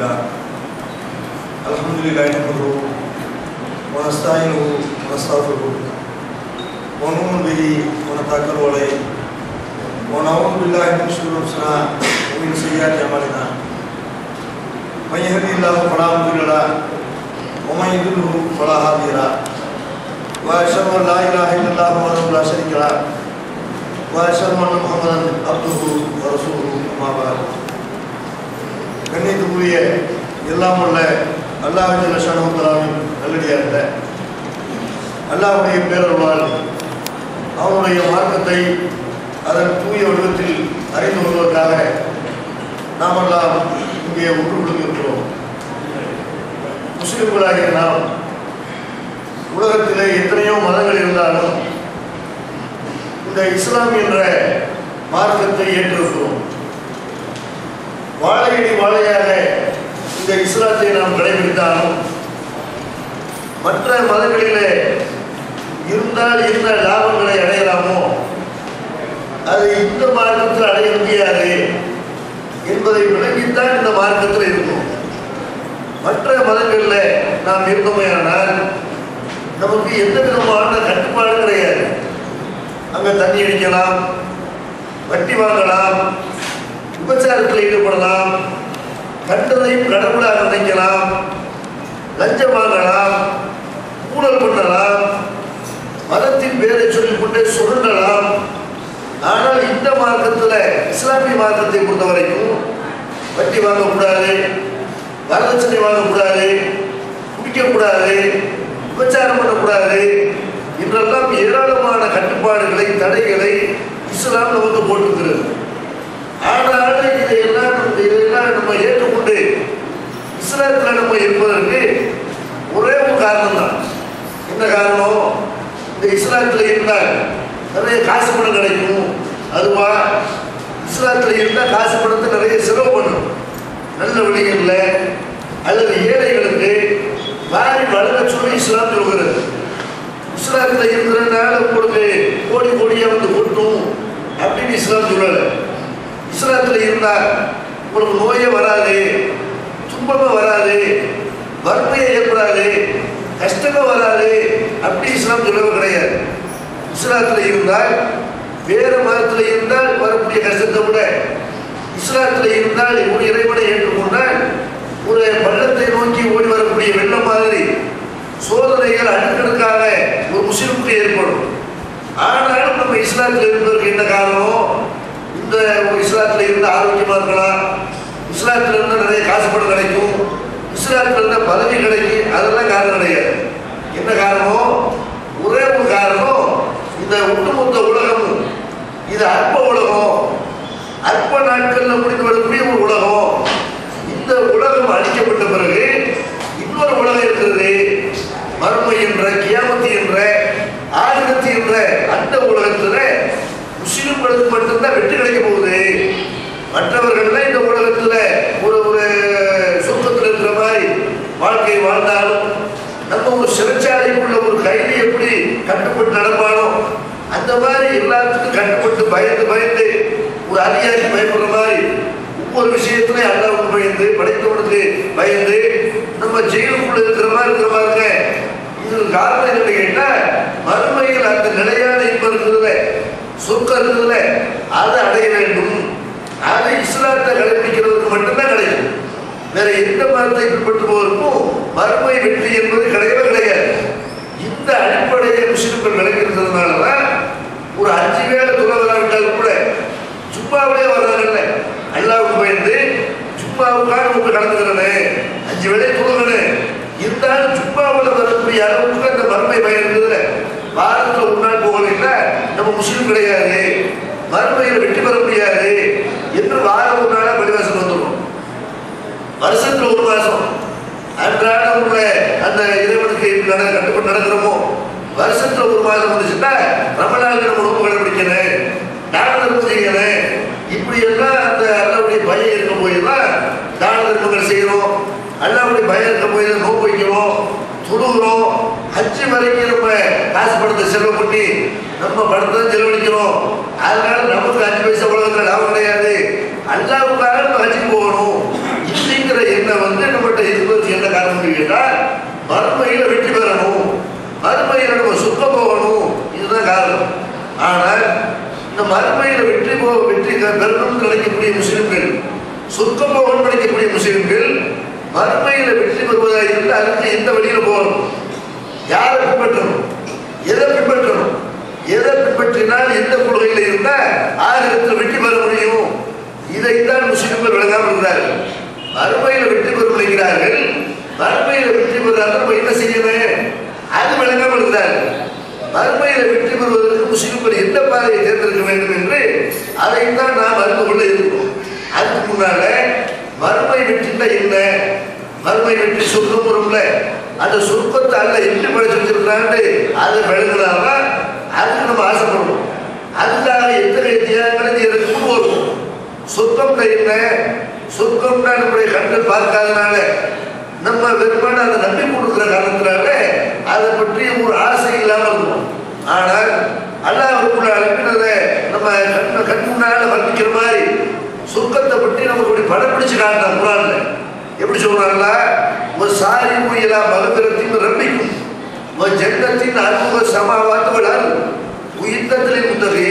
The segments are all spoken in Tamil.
لله الحمد لله نحمده ونستعينه ونستغفره ونؤمن به ونتوكل عليه ونعوذ بالله من شرور انفسنا ومن سيئات اعمالنا من يهدي الله فلا مضل له ومن يضلله فلا هادي له واشهد ان لا اله الا الله وحده لا شريك له واشهد ان محمدا عبده ورسوله اما بعد கண்ணியத்துக்குரிய எல்லாம் உள்ள அல்லாஹ் ஷனமுத்தலாவின் நல்லடியாக அல்லாஹுடைய பேரருளால் அவனுடைய மார்க்கத்தை அதன் தூய வடிவத்தில் அறிந்து கொள்வதற்காக நாமெல்லாம் இங்கே ஒன்று கொடுத்திருக்கிறோம் முஸ்லிம்களாகிய நாம் உலகத்திலே எத்தனையோ மதங்கள் இருந்தாலும் இந்த இஸ்லாம் என்ற மார்க்கத்தை ஏற்றிருக்கிறோம் வாழையடி வாழையாக இந்த இஸ்லாத்தை நாம் கடைபிடித்தாலும் மற்ற மதங்களிலே இருந்தால் என்ன லாபங்களை அடையலாமோ அது இந்த மார்க்கத்தில் அடைய முடியாது என்பதை விளங்கித்தான் இந்த மார்க்கத்தில் இருக்கும் மற்ற மதங்களில் நாம் இருந்தோமேயானால் நமக்கு எந்த விதமான கட்டுப்பாடு கிடையாது அங்கே தண்ணி அடிக்கலாம் வட்டி வாங்கலாம் விபச்சாரத்தில் ஈடுபடலாம் கண்டதையும் கடவுளாக நினைக்கலாம் லஞ்சம் வாங்கலாம் ஊழல் பண்ணலாம் மதத்தின் பேரை சொல்லிக் கொண்டே சுருண்டலாம் ஆனால் இந்த மார்க்கத்தில் இஸ்லாமிய மார்க்கத்தை பொறுத்த வரைக்கும் வட்டி வாங்கக்கூடாது வரதட்சணை வாங்கக்கூடாது குடிக்கக்கூடாது விபச்சாரம் பண்ணக்கூடாது என்றெல்லாம் ஏராளமான கட்டுப்பாடுகளை தடைகளை இஸ்லாம் நமக்கு போட்டுக்கிறது ஆனால் இதையெல்லாம் இதையெல்லாம் நம்ம ஏற்றுக்கொண்டு இஸ்லாத்தில் நம்ம இருப்பதற்கு ஒரே ஒரு காரணம் தான் என்ன காரணம் இந்த இஸ்லாத்தில் இருந்தால் நிறைய காசு பணம் கிடைக்கும் அதுவா இஸ்லாத்தில் இருந்தால் காசு பணத்தை நிறைய செலவு பண்ணும் நல்ல வழிகளில் அல்லது ஏழைகளுக்கு வாரி வளர சொல்லி இஸ்லாம் சொல்கிறது இஸ்லாத்தில் இருக்கிறதுனால உங்களுக்கு கோடி கோடியாக வந்து கொட்டும் அப்படின்னு இஸ்லாம் சொல்லலை இஸ்லாத்தில் இருந்தால் உங்களுக்கு நோயே வராது துன்பமே வராது வறுமையே ஏற்படாது கஷ்டமே வராது அப்படி இஸ்லாம் சொல்லவே கிடையாது இஸ்லாத்தில் இருந்தால் வேறு மதத்தில் இருந்தால் வரக்கூடிய கஷ்டத்தை விட இஸ்லாத்தில் இருந்தால் ஒரு இறைவனை ஏற்றுக்கொண்டால் ஒரு பள்ளத்தை நோக்கி ஓடி வரக்கூடிய வெள்ளம் மாதிரி சோதனைகள் அடுக்கடுக்காக ஒரு முஸ்லிமுக்கு ஏற்படும் ஆனாலும் நம்ம இஸ்லாத்தில் இருந்ததற்கு என்ன காரணம் இந்த இஸ்லாத்தில் இருந்து ஆரோக்கியமாக இருக்கலாம் இஸ்லாத்தில் இருந்து நிறைய காசு பணம் கிடைக்கும் இஸ்லாத்தில் இருந்த பதவி கிடைக்கும் அதெல்லாம் காரணம் கிடையாது என்ன காரணம் ஒரே ஒரு காரணம் இந்த ஒட்டுமொத்த உலகமும் இது அற்ப உலகம் அற்ப நாட்களில் முடிந்து வரக்கூடிய ஒரு உலகம் இந்த உலகம் அழிக்கப்பட்ட பிறகு இன்னொரு உலகம் இருக்கிறது மறுமை என்ற கியாமத்து என்ற ஆதினத்து என்ற அந்த உலகத்தில் முஸ்லிம்களுக்கு மட்டும்தான் வெற்றி கிடைக்க போகுது மற்றவர்கள்லாம் இந்த உலகத்தில் ஒரு ஒரு சுருக்கத்தில் இருக்கிற மாதிரி வாழ்க்கை வாழ்ந்தாலும் நம்ம ஒரு சிறைச்சாலைக்குள்ள ஒரு கைதி எப்படி கட்டுப்பட்டு நடப்பானோ அந்த மாதிரி எல்லாத்துக்கும் கட்டுப்பட்டு பயந்து பயந்து ஒரு அதிகாரி பயப்படுற மாதிரி ஒவ்வொரு விஷயத்துலையும் அல்லாவுக்கு பயந்து படைத்தவனுக்கு பயந்து நம்ம ஜெயிலுக்குள்ள இருக்கிற மாதிரி இருக்கிற பாருங்க இது காரணம் என்னன்னு கேட்டா மறுமையில் அந்த நிலையான இன்பம் இருக்குதுல சொர்க்கம் இருக்குதுல அதை அடைய வேண்டும் அதை இஸ்லாத்தை கடைபிடிக்கிறதுக்கு மட்டும்தான் கிடைக்கும் வேற எந்த மதத்தை பின்பற்று போவதற்கும் மறுமை வெற்றி என்பது கிடையவே கிடையாது இந்த அடிப்படையை முஸ்லிம்கள் விளங்கியிருக்கிறதுனால தான் ஒரு அஞ்சு வேலை துறை வராவிட்டாலும் கூட சும்மாவிலே வர்றாங்கல்ல அல்லாவுக்கு பயந்து சும்மாவுக்காக உங்களுக்கு கடந்துக்கிறேன்னு அஞ்சு வேலை துறங்கணும் இருந்தாலும் சும்மாவில் வரக்கூடிய அளவுக்கு அந்த மறுமை பயம் இருந்ததுல வாரத்தில் ஒரு நாள் போகலைன்னா நம்ம முஸ்லீம் கிடையாது மறுமையில் வெற்றி பெற முடியாது என்று வாரம் ஒரு நாளாக பள்ளிவாசல் வந்துடும் வருஷத்துல ஒரு மாசம் அன்றாட உள்ள அந்த இறைவனுக்கு நட கட்டுப்பட்டு நடக்கிறோமோ வருஷத்துல ஒரு மாதம் வந்துச்சுன்னா ரமலான் நம்ம ரொம்ப கடைபிடிக்கணும் தான தர்மம் செய்யணும் இப்படி எல்லாம் அந்த அல்லாவுடைய பயம் இருக்க போய் தான் தான தர்மங்கள் செய்யறோம் அல்லாவுடைய பயம் இருக்க போய் தான் நோக்கு வைக்கிறோம் தொழுகிறோம் ஹஜ்ஜு வரைக்கும் நம்ம காசு பணத்தை செலவு பண்ணி நம்ம பணத்தை செலவழிக்கிறோம் அதனால நமக்கு அஞ்சு பைசா உலகத்தில் லாபம் கிடையாது அல்லாவுக்காக நம்ம ஹஜ்ஜுக்கு போகணும் இப்படிங்கிற எண்ணம் வந்து கேட்டால் மறுமையில வெற்றி பெறணும் மறுமையில நம்ம சுத்த போகணும் இதுதான் காரணம் ஆனால் இந்த மறுமையில வெற்றி போ வெற்றி பெ- பெறணும்னு நினைக்கக்கூடிய முஸ்லிம்கள் சொர்க்கம் போகணும்னு நினைக்கக்கூடிய முஸ்லிம்கள் மறுமையில வெற்றி பெறுவதாக இருந்தால் அதுக்கு எந்த வழியில போகணும் யாரை பின்பற்றணும் எதை பின்பற்றணும் எதை பின்பற்றினால் எந்த கொள்கையில் இருந்தால் ஆகிரத்தில் வெற்றி பெற முடியும் இதைத்தான் முஸ்லிம்கள் விளங்காமல் இருக்கிறார்கள் மறுமையில் வெற்றி பெற நினைக்கிறார்கள் மறுமையில் வெற்றி பெறாத நம்ம என்ன செய்யணும் அது விளங்காமல் இருக்கிறார்கள் மறுமையில் வெற்றி பெறுவதற்கு முஸ்லிம்கள் எந்த பாதையை தேர்ந்தெடுக்க வேண்டும் என்று அதைத்தான் நாம் அறிந்து கொள்ள இருக்கிறோம் அதுக்கு முன்னால மறுமை வெற்றினா என்ன மறுமை வெற்றி சொர்க்கம் வரும்ல அந்த சொர்க்கத்தை அல்ல எப்படி படைச்சு வச்சிருக்கான்னு அதை விளங்குனாதான் அதுக்கு நம்ம ஆசைப்படணும் அதுக்காக எத்தனை தியாகங்களை எனக்கு முன் வருவோம் சொர்க்கம்னா என்ன சொர்க்கம்னா நம்முடைய கண்கள் பார்க்காதனால நம்ம வெறுமன அதை நம்பி கொடுக்குற காரணத்தினால அதை பற்றி ஒரு ஆசை இல்லாமல் இருக்கும் ஆனால் அல்லாஹுக்குள்ள அனுப்பினதை நம்ம கண் கண் முன்னால வர்ணிக்கிற மாதிரி சொர்க்கத்தை பற்றி நமக்கு இப்படி படம் பிடிச்சு காட்டுறான் குரான்ல எப்படி சொல்றாங்களா ஒரு சாரி முயலா மகபிரத்தின் ரப்பிக்கும் ஒரு ஜன்னத்தின் அனுபவ சமாவாத்துகளால் உயிர்த்தத்திலே முத்தகை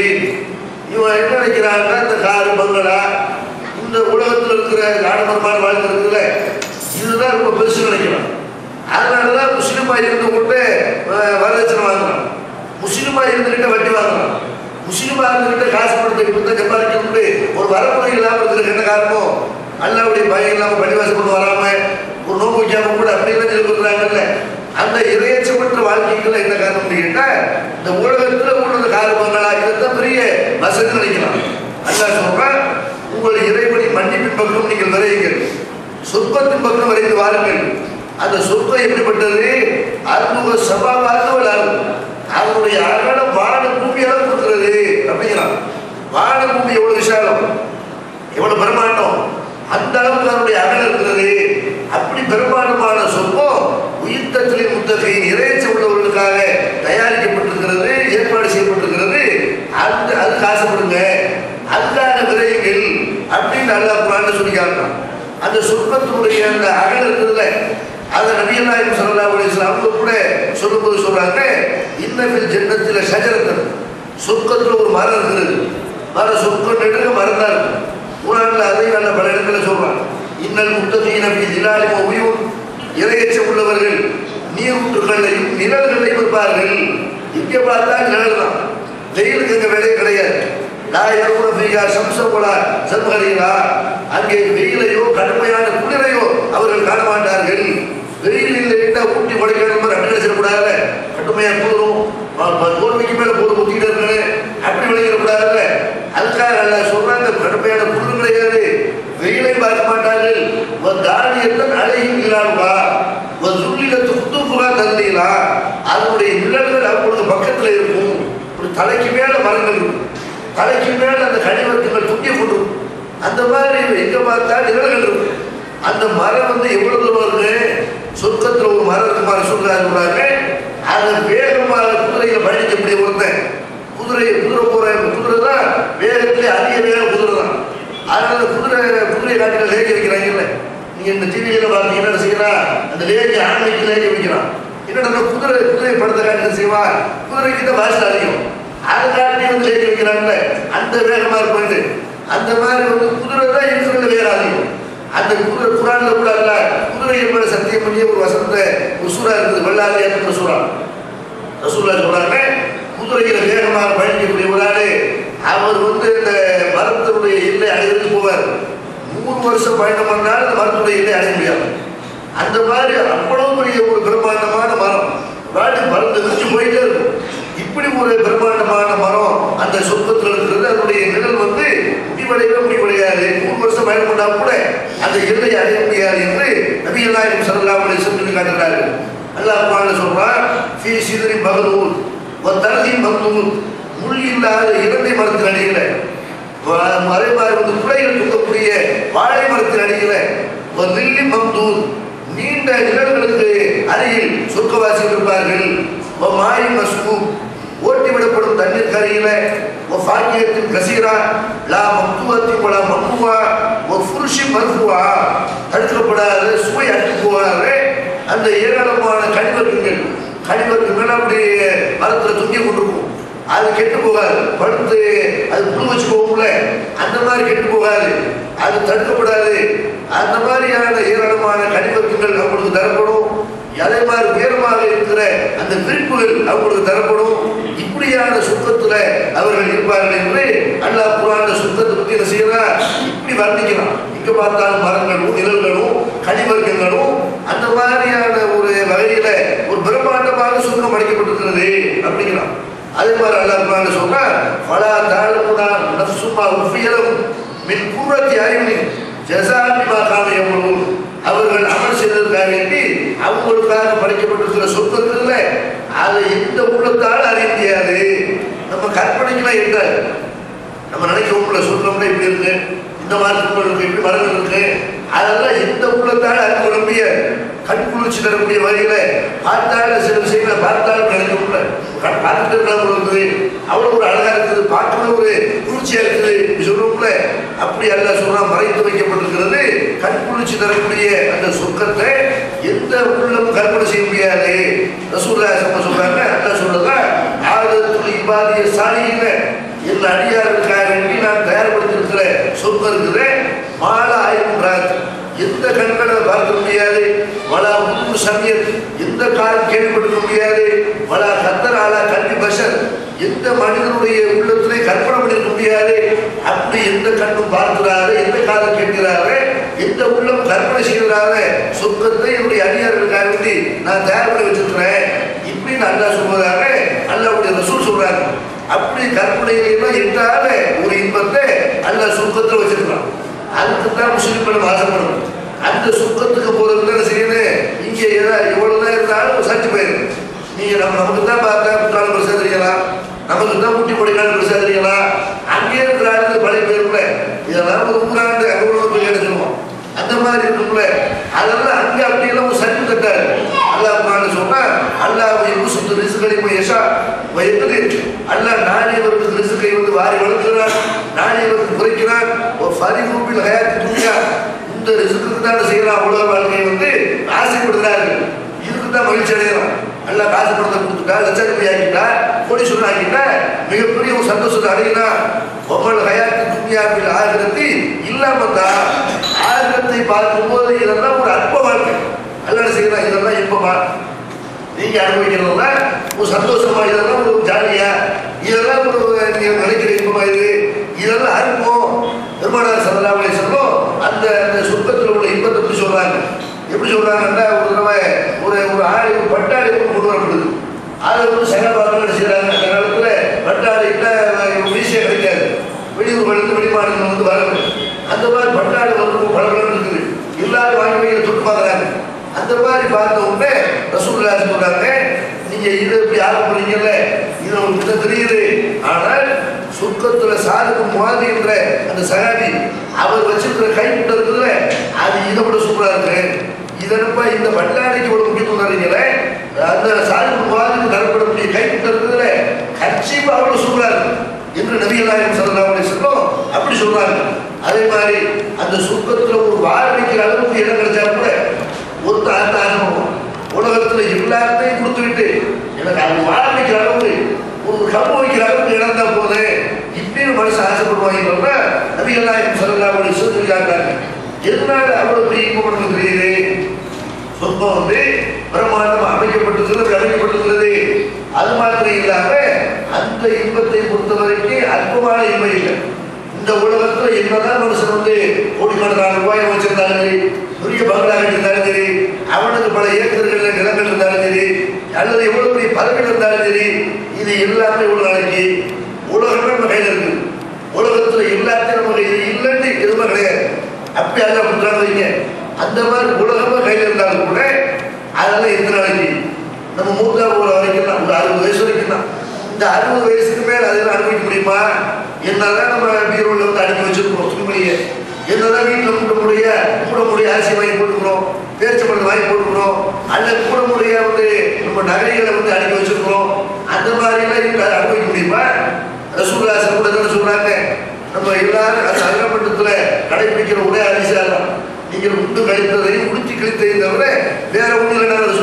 இவன் என்ன நினைக்கிறான்னா இந்த காரு பங்களா இந்த உலகத்தில் இருக்கிற ஆடம்பரமான வாழ்க்கை இருக்குல்ல இதுதான் ரொம்ப பெருசு நினைக்கிறான் அதனாலதான் முஸ்லீமா இருந்து கொண்டு அஹ், வரதட்சணை வாங்குறான் முஸ்லீமா இருந்துகிட்ட வட்டி வாங்குறான் முஸ்லீமா இருந்துகிட்ட காசு பணத்தை கொடுத்த சம்பாதிக்கணும்னு ஒரு வரமுறை இல்லாமல் இருக்கிற என்ன காரணம் அல்லாவுடைய பயம் இல்லாம பள்ளிவாசல் கொண்டு வராம ஒரு நோம்பு வைக்காம கூட அப்படிலாம் சொல்லி கொடுக்குறாங்கல்ல அந்த இறையச்சமற்ற வாழ்க்கைக்குள்ள என்ன காரணம் கேட்டா இந்த உலகத்துல உள்ளது காரு பங்களா இதைத்தான் பெரிய வசதி நினைக்கலாம் அல்லாஹ் சொல்றான் உங்கள் இறைவனை மன்னிப்பின் பக்கம் நீங்கள் விரையுங்கள் சொர்க்கத்தின் பக்கம் விரைந்து வாருங்கள் அந்த சொர்க்கம் எப்படிப்பட்டது அறுநூறு சபாவாக விளாடும் அதனுடைய அகலம் வான பூமி அளவு இருக்கிறது அப்படிங்கிறான் வான பூமி எவ்வளவு விசாலம் எவ்வளவு பிரம்மாண்டம் அந்த அளவுக்கு அதனுடைய அகல் இருக்கிறது அப்படி பிரம்மாண்டமான சொர்க்கம் உயிர்த்தத்திலே முத்தகையின் இறைச்சி உள்ளவர்களுக்காக தயாரிக்கப்பட்டிருக்கிறது ஏற்பாடு செய்யப்பட்டிருக்கிறது அந்த அதுக்கு ஆசைப்படுங்க அதுக்காக விரையுங்கள் அப்படின்னு அல்லாஹ் குரான் சொல்லி காட்டுறான் அந்த சொர்க்கத்தினுடைய அந்த அகல் இருக்குதுல்ல அதை நபிகள் நாயகம் ஸல்லல்லாஹு அலைஹி வஸல்லம் அவங்க கூட சொல்லும்போது சொல்றாங்க இன்னபில் ஜன்னத்தில் ஷஜரத்தன் சொர்க்கத்தில் ஒரு மரம் இருக்குது மரம் சொர்க்கம் நெடுங்க மரம் தான் இருக்கு குரான்ல அதையும் நல்ல பல இடத்துல சொல்றான் இன்னல் முத்தகீன ஃபீ திலாலின் வ உயூன் இறையச்சம் உள்ளவர்கள் நீரூற்றுகளையும் நிழல்களையும் இருப்பார்கள் இங்க பார்த்தா நிழல் தான் வெயிலுக்கு இங்க வேலையே கிடையாது நான் எவ்வளவு பெய்யா சம்சகுலா சம்ஹரிகளா அங்கே வெயிலையோ கடுமையான குளிரையோ அவர்கள் காண மாட்டார்கள் வெயில் இல்லைன்னா ஊட்டி கொடைக்கானல் மாதிரி அப்படி நினைச்சிடக்கூடாது கடுமையா குளிரும் ப- ப- தோல்விக்கு மேல போது ஊத்திக்கிட்டே இருக்கணும் அப்படி விளையிடக்கூடாதுல்ல அதுக்காக அல்ல சொல்றாங்க கடுமையான குளிர் கிடையாது வெயிலை பார்க்க மாட்டார்கள் ஒரு தானியத்தன் அழகின் இல்லாடுவா ஒரு சுள்ளில துப்புகா தந்தீங்களா அதனுடைய நிழல்கள் அவங்களுக்கு பக்கத்துல இருக்கும் ஒரு தலைக்கு மேல மரங்கள் இருக்கும் தலைக்கு மேல அந்த கனிவர்க்கங்கள் துண்டிய கொண்டிருக்கும் அந்த மாதிரி எங்க பார்த்தா நிழல்கள் இருக்கும் அந்த மரம் வந்து எவ்வளவு தூரம் இருக்கு சொர்க்கத்துல ஒரு மரம் இருக்கு மாதிரி சொல்றாரு சொல்றாங்க அதை வேகமாக குதிரையில பயணிக்கக்கூடிய ஒருத்தன் குதிரை குதிரை போற குதிரை தான் வேகத்திலே அதிக வேகம் குதிரை தான் அதனால குதிரை குதிரை காட்டில லேக்கி வைக்கிறாங்கல்ல நீங்க இந்த டிவியில பார்த்தீங்கன்னா என்ன செய்யறான் அந்த லேக்கி ஆண்மைக்கு லேக்கி வைக்கிறான் என்னடா குதிரை குதிரை படத்தை காட்டி என்ன செய்வான் குதிரைக்கு தான் வாசல் அதிகம் அதை காட்டி வந்து லேக்கி வைக்கிறாங்கல்ல அந்த வேகமா இருப்பாங்க அந்த மாதிரி வந்து குதிரை தான் இருக்கிறது வேற அதிகம் அந்த குதிரை குரான்ல கூட அல்ல குதிரை மேல சத்தியம் பண்ணிய ஒரு வசந்த ஒரு சூறா இருக்குது வெள்ளாளி என்ற சூறா ரசூல்லா சொல்றாங்க குதிரையில வேகமாக பயணிக்கக்கூடிய ஒரு ஆளு அவர் வந்து இந்த மரத்தினுடைய எல்லை அடையிறதுக்கு போவார் மூணு வருஷம் பயணம் பண்ணாலும் அந்த மரத்துடைய எல்லை அடைய முடியாது அந்த மாதிரி அவ்வளவு பெரிய ஒரு பிரம்மாண்டமான மரம் வாடி மருந்து விரிச்சு போயிட்டே இருக்கும் இப்படி ஒரு பிரம்மாண்டமான மரம் அந்த சொர்க்கத்தில் இருக்கிறது அதனுடைய நிழல் வந்து முடிவடையவே முடிவடையாது மூணு வருஷம் பயணம் பண்ணா கூட அந்த எல்லையை அடைய முடியாது என்று நபிகள் நாயகம் ஸல்லல்லாஹு அலைஹி வஸல்லம் சொல்லி காட்டுகிறார்கள் அல்லாஹ் குர்ஆன்ல சொல்றான் ஃபீ சிதரி மகதூத் வ தர்ஹி மக்தூத் முள் இல்லாத இரண்டை மரத்தின் அடியில வ- மறைமாறு வந்து குலைகள் தூக்கக்கூடிய வாழை மரத்தின் அடியில வ நில்லி மக்தூத் நீண்ட நிழல்களுக்கு அருகில் சொர்க்கவாசிகள் இருப்பார்கள் வ மாய் மஸ்கூப் ஓட்டி விடப்படும் தண்ணீர் கரையில வ ஃபாக்கியத்தின் கசீரா லா மக்துவத்தின் வலா மக்குவா வ ஃபுருஷி மர்ஃபுவா தடுக்கப்படாத சுவை அட்டு போகாது அந்த ஏராளமான கனிவர்க்கங்கள் கனிவர்க்கங்கள் அப்படி மரத்துல தொங்கி கொண்டிருக்கும் அது கெட்டு போகாது படுத்து அது புழு வச்சு போகும்ல அந்த மாதிரி கெட்டு போகாது அது தடுக்கப்படாது அந்த மாதிரியான ஏராளமான கனிவர்க்கங்கள் அவங்களுக்கு தரப்படும் அதே மாதிரி உயரமாக இருக்கிற அந்த விரிப்புகள் அவங்களுக்கு தரப்படும் இப்படியான சுத்தத்துல அவர்கள் இருப்பார்கள் என்று அல்லாஹ் குரான சுத்தத்தை பத்தி என்ன செய்யறான் இப்படி வர்ணிக்கிறான் இங்க பார்த்தாலும் மரங்களும் நிழல்களும் கனிவர்க்கங்களும் அந்த மாதிரியான ஒரு வகையில ஒரு பிரம்மாண்டமாக சுத்தம் அடைக்கப்பட்டிருக்கிறது அப்படிங்கிறான் அதே மாதிரி அல்லாஹ் குரான் சொன்னா பலா தாழ்வுதான் நப்சுமா உஃபியலும் மின் கூறத்தி அறிவின் ஜசாமி மாகாம எவ்வளவு அவர்கள் அமல் செய்ததற்காக வேண்டி அவங்களுக்காக படைக்கப்பட்டிருக்கிற சொற்கள் அதை எந்த உள்ளத்தால் அறிய முடியாது நம்ம கற்பனைக்குலாம் என்ன நம்ம நினைக்கிறோம்ல சொல்றோம்ல இப்படி இருக்கு இந்த மாதிரி பொருள் இருக்கு இப்படி மரங்கள் இருக்கு அதெல்லாம் எந்த உள்ளத்தால் அறிந்து கொள்ள முடியாது கண் குளிர்ச்சி தரக்கூடிய வகையில பார்த்தால சில விஷயங்களை பார்த்தாலும் நினைக்கிறோம்ல கண் பார்த்துட்டு இருக்கிறவங்க இருக்குது அவ்வளவு ஒரு அழகா இருக்குது பார்க்கணும் ஒரு குளிர்ச்சியா இருக்குது இப்படி சொல்றோம்ல அப்படி அல்ல சொல்றா மறைத்து வைக்கப்பட்டிருக்கிறது கண் குளிர்ச்சி தரக்கூடிய அந்த சொர்க்கத்தை எந்த உள்ளமும் கற்பனை செய்ய முடியாது ரசூல்லா சம்ம சொல்றாங்க அல்ல சொல்றதா ஆறுதல் இபாதிய சாலியில என் அடியாருக்காக வேண்டி நான் தயார்படுத்திருக்கிற சொர்க்கம் இருக்குது மாலா ஆயிரம் எந்த கண்களை பார்க்க முடியாது வலா உப்பு சமயத் எந்த கால் கேள்விப்பட்டிருக்க முடியாது வலா கத்தராலா கல்வி பஷர் எந்த மனிதனுடைய உள்ளத்திலே கற்பனை பண்ணிருக்க முடியாது அப்படி எந்த கண்ணும் பார்க்கிறாரு எந்த காலம் கேட்கிறாரு எந்த உள்ளம் கற்பனை செய்கிறாரு சொர்க்கத்தை என்னுடைய அடியார்களுக்காக வேண்டி நான் தயார் பண்ணி வச்சிருக்கிறேன் இப்படின்னு அல்லாஹ் சொல்வதாக அல்லாவுடைய ரசூல் சொல்றாங்க அப்படி கற்பனையிலாம் எட்டாத ஒரு இன்பத்தை அல்லாஹ் சொர்க்கத்தில் வச்சிருக்கான் அதுக்கு தான் முஸ்லிம்கள் ஆசைப்படும் அந்த சுத்தத்துக்கு போறதுக்கு என்ன செய்யணும் இங்கே ஏதாவது எவ்வளவு இருந்தாலும் சர்ச்சு போயிடும் நீங்க நம்ம நமக்கு தான் பார்த்தா குற்றாலம் பெருசா தெரியலாம் நமக்கு தான் முட்டி பொடிக்கான பெருசா தெரியலாம் அங்கே இருக்கிற ஆளுக்கு பழைய பேருக்குள்ள இதெல்லாம் ஒரு ஊராண்டு அங்கே உள்ள போய் சொல்லுவோம் அந்த மாதிரி இருக்கும்ல அதெல்லாம் அங்கே அப்படியெல்லாம் ஒரு சர்ச்சு தட்டாரு அல்லாஹ் குரான் சொன்னா அல்லாஹ் யூசுப் ரிசுகளை போய் யஷா வைத்தது அல்லாஹ் நாடியவருக்கு ரிசுக்கை வந்து வாரி வளர்க்கிறான் நாடியவருக்கு குறைக்கிறான் ஒரு ஃபரிகூப்பில் ஹயாத்தி துணியா இந்த ரிசுக்கு தான் செய்யறான் உலக வாழ்க்கையை வந்து ஆசைப்படுகிறார்கள் இதுக்கு தான் மகிழ்ச்சி அடைகிறான் நல்லா காசு பணத்தை கொடுத்துட்டா லட்சாதிபதி ஆக்கிட்டா கோடீஸ்வரன் ஆக்கிட்டா மிகப்பெரிய ஒரு சந்தோஷத்தை அடையினா ஒவ்வொரு ஹயாத்தி துன்யாவில் ஆகிரத்தி இல்லாம தான் ஆகிரத்தை பார்க்கும்போது இதெல்லாம் ஒரு அற்ப வாழ்க்கை அல்ல செய்யலாம் இதெல்லாம் இன்பமா நீங்க அனுபவிக்கிறதா ஒரு சந்தோஷமா இதெல்லாம் ஒரு ஜாலியா இதெல்லாம் ஒரு நீங்க நினைக்கிற இன்பமா இது இதெல்லாம் அனுப்போம் பெருமானார் சல்லல்லாஹு சொல்லும் அந்த அந்த சொர்க்கத்தில் உள்ள இன்பத்தை எப்படி சொல்றாங்க எப்படி சொல்றாங்கன்னா ஒரு தடவை ஒரு ஒரு ஆடை ஒரு பட்டாடை ஒன்று கொண்டு வரப்படுது அதை வந்து சகபாரங்கள் செய்யறாங்க அந்த காலத்துல பட்டாடை இல்லை வீசியே கிடைக்காது வெளியூர்கள்லேருந்து வெளிமாநிலம் வந்து வரணும் அந்த மாதிரி பட்டாடை வந்து பழக்கம் இருக்குது எல்லாரும் வாங்கி வைக்கிற தொட்டு பார்க்குறாங்க அந்த மாதிரி பார்த்த உடனே ரசூல்லா சொல்றாங்க நீங்க இது இப்படி ஆரம்பிக்கிறீங்கல்ல இது உங்களுக்கு தெரியுது ஆனால் சொர்க்கத்துல சாருக்கு மாதிரி என்ற அந்த சகாபி அவர் வச்சிருக்கிற கைப்பிட்ட இருக்குல்ல அது இதை விட சூப்பரா இருக்கு இதனப்பா இந்த பட்டாணிக்கு ஒரு முக்கியத்துவம் தரீங்களே அந்த சாருக்கு மாதிரி தரப்படக்கூடிய கைப்பிட்ட இருக்குதுல்ல கட்சிப்பு அவ்வளவு சூப்பரா இருக்கு என்று நபிகளாயம் சொல்லலாம் சொல்லும் அப்படி சொல்றாங்க அதே மாதிரி அந்த சொர்க்கத்துல ஒரு வாழ்க்கைக்கு அளவுக்கு இடம் கிடைச்சா கூட ஒரு அந்த அனுபவம் உலகத்துல எல்லாத்தையும் கொடுத்து விட்டு எனக்கு அது வாழ்க்கைக்கு அளவுக்கு ஒரு கம்பு வைக்கிற அளவுக்கு இடம் தான் போதே இப்படின்னு மனுஷன் ஆசைப்படுவாங்க நபிகளாயம் சொல்லலாம் அப்படி சொல்லியிருக்காங்க எதனால அவ்வளவு பெரிய இன்பம் தெரியுது சொந்தம் வந்து பிரம்மாண்டம் அமைக்கப்பட்டிருக்கிறது அமைக்கப்பட்டிருக்கிறது அது மாத்திரம் இல்லாம அந்த இன்பத்தை பொறுத்த வரைக்கும் அற்பமான இன்பம் இல்லை இந்த உலகத்துல என்னதான் மனுஷன் வந்து கோடிக்கணக்கான ரூபாய் வச்சிருந்தாலும் சரி பெரிய பங்களா கட்டிருந்தாலும் சரி அவனுக்கு பல ஏக்கர்கள் நிலங்கள் இருந்தாலும் சரி அல்லது எவ்வளவு பெரிய பதவிகள் இருந்தாலும் சரி இது எல்லாமே ஒரு நாளைக்கு உலகமே நம்ம கையில் இருக்கு உலகத்துல எல்லாத்தையும் நம்ம கையில் இல்லைன்னு எதுவுமே கிடையாது அப்படி அதை அப்படின்றாங்க வைங்க அந்த மாதிரி உலகமே கையில் இருந்தாலும் கூட அதெல்லாம் எத்தனை நாளைக்கு நம்ம மூத்தா போகிற வரைக்கும் தான் ஒரு அறுபது வயசு வரைக்கும் தான் இந்த அறுபது வயசுக்கு மேல அதெல்லாம் அனுபவிக்க முடியுமா என்னதான் நம்ம பீரோல வந்து அடுக்கி வச்சிருக்கிறோம் துணிமணியை என்னதான் வீட்டில் மூட முடிய மூட முடிய அரிசி வாங்கி போட்டுக்கிறோம் பேரிச்சம்பழம் வாங்கி போட்டுக்கிறோம் அல்லது கூட முடிய வந்து நம்ம நகைகளை வந்து அடுக்கி வச்சிருக்கிறோம் அந்த மாதிரி எல்லாம் இருக்கு அதை அனுபவிக்க முடியுமா ரசூல்லாசன் கூட என்ன சொல்றாங்க நம்ம எல்லாரும் அந்த அகமண்டத்துல கடைபிடிக்கிற ஒரே அதிசயம் நீங்கள் உண்டு கழித்ததையும் முடிச்சு கிழித்ததையும் தவிர வேற ஒன்றும் இல்லைன்னு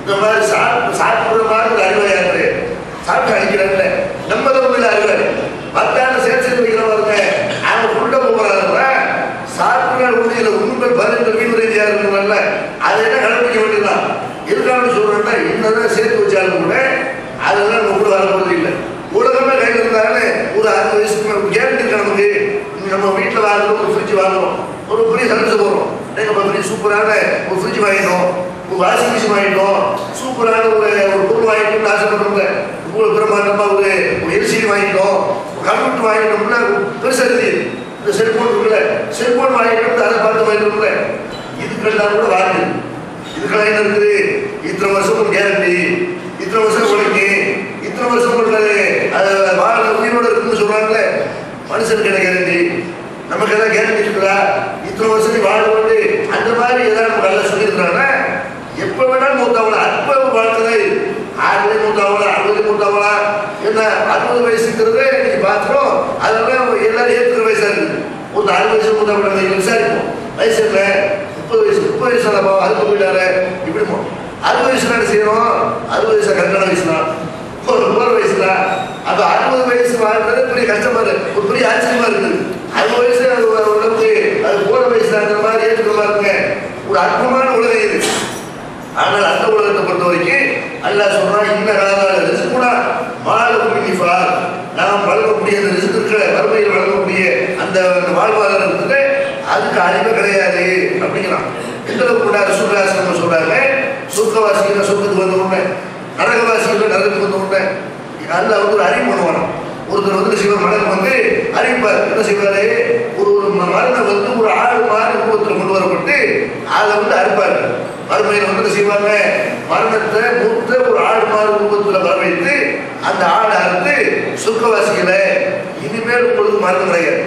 இந்த மாதிரி சாப்பிட்டு சாப்பிடுற மாதிரி ஒரு அறிவாளி யாரு சாப்பிட்டு அடிக்கிறாங்கல்ல நம்ம தான் உள்ள அறிவாளி மத்தான சேர்த்து வைக்கிற பாருங்க அவங்க புள்ள போகிறாங்க சாப்பிடுற உண்மையில உண்மைகள் பதினெட்டு மீன் ரீதியாக இருக்கணும்ல அதை என்ன கடைபிடிக்க வேண்டியதுதான் எதுக்காக சொல்றேன்னா என்னதான் சேர்த்து வச்சாலும் கூட அதெல்லாம் நம்ம கூட வரப்போறது இல்லை உலகமே கையில் இருந்தாலே ஒரு அறுபது வயசுக்கு கேரண்டி இருக்கு நமக்கு நம்ம வீட்டில் வாங்கணும் ஒரு ஃப்ரிட்ஜ் வாங்கணும் ஒரு பெரிய சர்வீஸ் போகிறோம் நீங்கள் பெரிய சூப்பரான ஒரு ஃப்ரிட்ஜ் வாங்கிட்டோம் ஒரு வாஷிங் மிஷின் வாங்கிட்டோம் சூப்பரான ஒரு ஒரு பொருள் வாங்கிட்டோம்னு ஆசைப்படுறோம்ல உங்களுக்கு பிரமாண்டமாக ஒரு ஒரு எல்சிடி வாங்கிட்டோம் ஒரு கம்ப்யூட்டர் வாங்கிட்டோம்னா பெருசாக இருக்குது இந்த செல்போன் இருக்குல்ல செல்போன் வாங்கிட்டோம்னு அதை பார்த்து வாங்கிட்டோம்ல இதுக்கெல்லாம் கூட வாங்குது இதுக்கெல்லாம் என்ன இருக்குது இத்தனை வருஷம் ஒரு கேரண்டி இத்தனை வருஷம் உழைக்கு இத்தனை வருஷம் உங்களுக்கு அது வாழ உயிரோட இருக்குன்னு சொல்றாங்கல்ல மனுஷனுக்கு என்ன கேரண்டி நமக்கு ஏதாவது கேரண்டி இருக்குதா இத்தனை வருஷம் நீ வாழ வந்து அந்த மாதிரி ஏதாவது நம்ம நல்லா சொல்லியிருக்கிறாங்கன்னா எப்போ வேணாலும் மூத்தவங்களா அற்ப வாழ்க்கை தான் இது ஆறுலேயே மூத்தவங்களா அறுபது மூத்தவங்களா என்ன அறுபது வயசுங்கிறது நீங்க பார்த்துட்டோம் அதெல்லாம் எல்லாரும் ஏற்றுக்கிற வயசா இருக்குது ஒரு அறுபது வயசு மூத்தவங்கள நீங்க விசாரிப்போம் வயசு என்ன முப்பது வயசு முப்பது வயசு தானப்பா அதுக்கு போயிட்டாரு இப்படி போ அறுபது வயசு என்ன செய்யணும் அறுபது வயசு கல்யாண வயசு தான் ஒரு முப்பது வயசு தான் அப்ப அறுபது வயசு வாழ்றது பெரிய கஷ்டமா இருக்கு ஒரு பெரிய ஆச்சரியமா இருக்குது அறுபது வயசு அது ஒரு உடம்புக்கு அது போற வயசு அந்த மாதிரி ஏற்றுக்கிற பாருங்க ஒரு அற்புதமான உலகம் இது ஆனால் அந்த உலகத்தை பொறுத்த வரைக்கும் அல்லாஹ் சொல்றான் இந்த கால ரிஸ்குனா மாலவும் நிஃபார் நாம் வழங்கக்கூடிய அந்த ரிஸ்க் இருக்கிற வறுமையில் வழங்கக்கூடிய அந்த அந்த வாழ்வாதாரம் இருக்குது அதுக்கு அழிவு கிடையாது அப்படிங்கிறான் எந்த அளவுக்கு கூட ரசூல்லாசிரமம் சொல்றாங்க சொர்க்கவாசிகள் சொர்க்கத்துக்கு வந்த உடனே நரகவாசிகள் நரகத்துக்கு வந்த உடனே அல்லாஹ் வந்து ஒரு அறிவு பண்ணுவான் ஒருத்தர் வந்து சிவன் மலக்கு வந்து அறிவிப்பார் என்ன செய்வாரு ஒரு ஒரு ம- மருந்தை வந்து ஒரு ஆடு மாதிரி உருவத்தில் கொண்டு வரப்பட்டு அதை வந்து அறுப்பாரு மறுமையில் வந்து என்ன செய்வாங்க மரணத்தை மூத்த ஒரு ஆடு மாதிரி உருவத்தில் வர வைத்து அந்த ஆடை அறுத்து சுக்கவாசிகளை இனிமேல் உங்களுக்கு மருந்து கிடையாது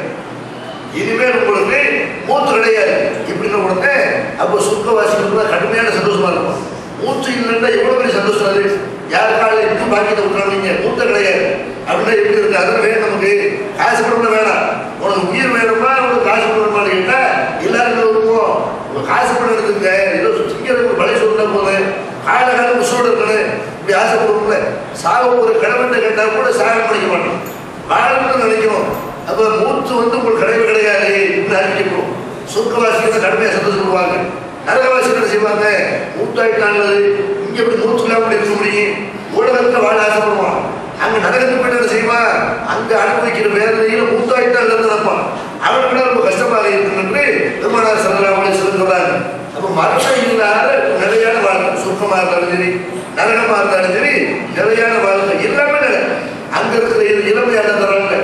இனிமேல் உங்களுக்கு மூத்து கிடையாது இப்படின்னு உடனே அப்போ சுக்கவாசிகளுக்கு தான் கடுமையான சந்தோஷமா இருக்கும் மூச்சு இல்லைன்னா எவ்வளவு பெரிய சந்தோஷம் அது யாருக்கால இன்னும் பாக்கியத்தை விட்டுறாங்க மூத்த கிடையாது அப்படின்னா எப்படி இருக்கு அதெல்லாம் வேணும் நமக்கு காசு பணம் வேணாம் உனக்கு உயிர் வேணுமா உனக்கு காசு பணமானு கேட்டா எல்லாரும் வருவோம் உங்க காசு பணம் எடுத்துங்க ஏதோ சிங்கிறதுக்கு பழைய சொல்ல போது காலகாலம் உசோடு இருக்கணும் இப்படி ஆசைப்படுவோம்ல சாக ஒரு கடவுள்கிட்ட கேட்டா கூட சாக பண்ணிக்க மாட்டோம் வாழணும்னு நினைக்கிறோம் அப்ப மூச்சு வந்து உங்களுக்கு கிடையவே கிடையாது இப்படி அறிவிக்கப்படும் சொர்க்கவாசிகள் கடுமையாக சந்தோஷப்படுவாங்க நரகவாசிகள் என்ன செய்வாங்க மூத்தாயிட்டாங்களது இங்க எப்படி மூச்சு இல்லாமல் இருக்க முடியும் உலகத்துல வாழ ஆசைப்படுவான் அங்க நரகத்துக்கு போயிட்டு என்ன செய்வான் அங்க அனுபவிக்கிற வேதனையில மூத்தாயிட்டாங்க நினைப்பான் அவனுக்கு ரொம்ப கஷ்டமாக இருக்கும் என்று பெருமானார் சந்திராமணி சொல்றாங்க அப்ப மரணம் இல்லாத நிலையான வாழ்க்கை சுத்தமா இருந்தாலும் சரி நரகமா இருந்தாலும் சரி நிலையான வாழ்க்கை எல்லாமே நிலை அங்க இருக்கிற இள- இளமையான தரல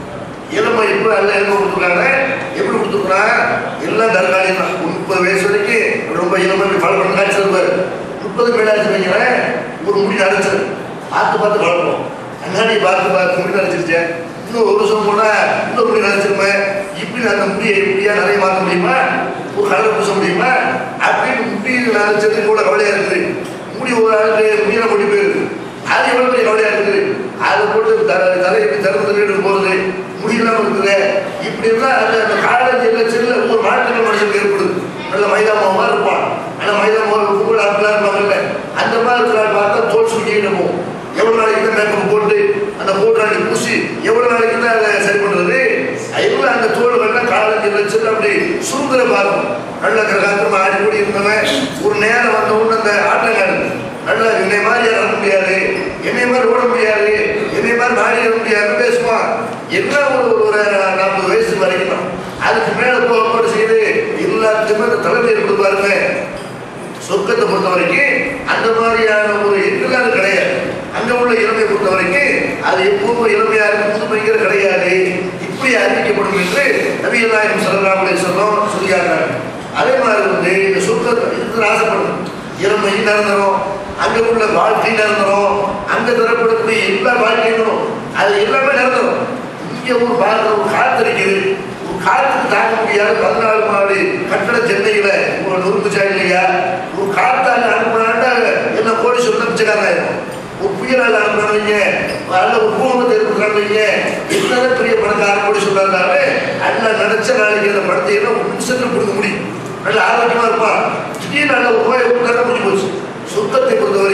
இளமை இப்ப அல்ல என்ன கொடுத்துருக்காங்க எப்படி கொடுத்துருக்காங்க எல்லாம் தற்காலிகம் தான் முப்பது வயசு வரைக்கும் ரொம்ப இளமை பல பண்ண காட்சி இருப்பாரு முப்பது மேலாச்சு வைக்கிறேன் ஒரு முடி அரைச்சிரு பார்த்து பார்த்து வளர்ப்போம் கண்ணாடி பார்த்து பார்த்து முடி அரைச்சிருச்சேன் இன்னும் ஒரு வருஷம் போனா இன்னொரு முடி அரைச்சிருப்பேன் இப்படி அந்த முடியை இப்படியா நிறைய மாற்ற முடியுமா ஒரு கலர் பூச முடியுமா அப்படின்னு முடி அரைச்சது கூட கவலையா இருக்குது முடி ஒரு ஆளுக்கு முடியில முடி போயிருக்கு அது எவ்வளவு பெரிய கவலையா இருக்குது அதை போட்டு தலை தலை இப்படி திறந்து தள்ளிட்டு போறது முடியெல்லாம் இருக்குது இப்படி இருந்தா அந்த அந்த காலேஜ் செல்ல ஒரு மாற்றங்கள் மனுஷனுக்கு ஏற்படுது நல்ல மைதா மாவு மாதிரி இருப்பான் ஆனா மைதா மாவு கூட அப்படிலாம் இருப்பாங்கல்ல அந்த மாதிரி இருக்கிறாள் பார்த்தா தோல் சுருக்கிட்டு போகும் எவ்வளவு நாளைக்கு தான் மேக்கப் போட்டு அந்த போடுறாங்க பூசி எவ்வளவு நாளைக்கு தான் அதை சரி பண்றது எல்லாம் அந்த தோல்கள்லாம் காலேஜ் செல்ல அப்படி சுருங்குற பார்க்கும் நல்ல கிரகாத்திரமா ஆடி கூடி இருந்தவன் ஒரு நேரம் வந்த உடனே அந்த ஆட்டங்காடு நல்லா என்னை மாதிரி இறங்க முடியாது என்னை மாதிரி ஓட முடியாது என்னை மாதிரி மாறி ஏற முடியாது பேசுவான் என்ன ஒரு ஒரு நாற்பது வயசு வரைக்கும் தான். அதுக்கு மேல போக செய்து எல்லாத்துக்குமே அந்த தலைமை இருக்குது பாருங்க சொர்க்கத்தை பொறுத்த வரைக்கும் அந்த மாதிரியான ஒரு எதிர்காலம் கிடையாது அங்க உள்ள இளமையை பொறுத்த வரைக்கும் அது எப்பவும் இளமையா இருக்கும் புதுமைங்கிற கிடையாது இப்படி அறிவிக்கப்படும் என்று நபிகள் நாயகம் சல்லல்லாஹு அலைஹி வஸல்லம் சொல்லியார்கள் அதே மாதிரி வந்து இந்த சொர்க்கத்தை இருக்கிற ஆசைப்படணும் இளமை நிரந்தரம் அங்க உள்ள வாழ்க்கை நிரந்தரம் அங்க தரப்படக்கூடிய எல்லா வாழ்க்கையும் அது எல்லாமே நிரந்தரம் இங்க ஒரு பார்க்க ஒரு காத்து இருக்குது ஒரு காத்துக்கு தாங்க முடியாத பதினாலு மாடி கட்டட சென்னையில ஒரு நொறுக்குச்சா இல்லையா ஒரு காத்தால அனுப்பினாண்டா என்ன கோடி சொல்ல பிச்சைக்காரன் ஒரு புயலால் அனுப்பினவங்க நல்ல ஒரு பூகம்பத்தை ஏற்படுறாங்க என்னதான் பெரிய பணக்காரன் கோடி சொல்றாரு அல்ல நினைச்ச நாளைக்கு அந்த படத்தை எல்லாம் ஒரு நிமிஷத்துல கொடுக்க முடியும் நல்ல ஆரோக்கியமா இருப்பான் திடீர்னு நல்ல ஒரு நோயை கொடுத்தா முடிஞ்சு போச்சு சுத்தத்தை பொறுத்த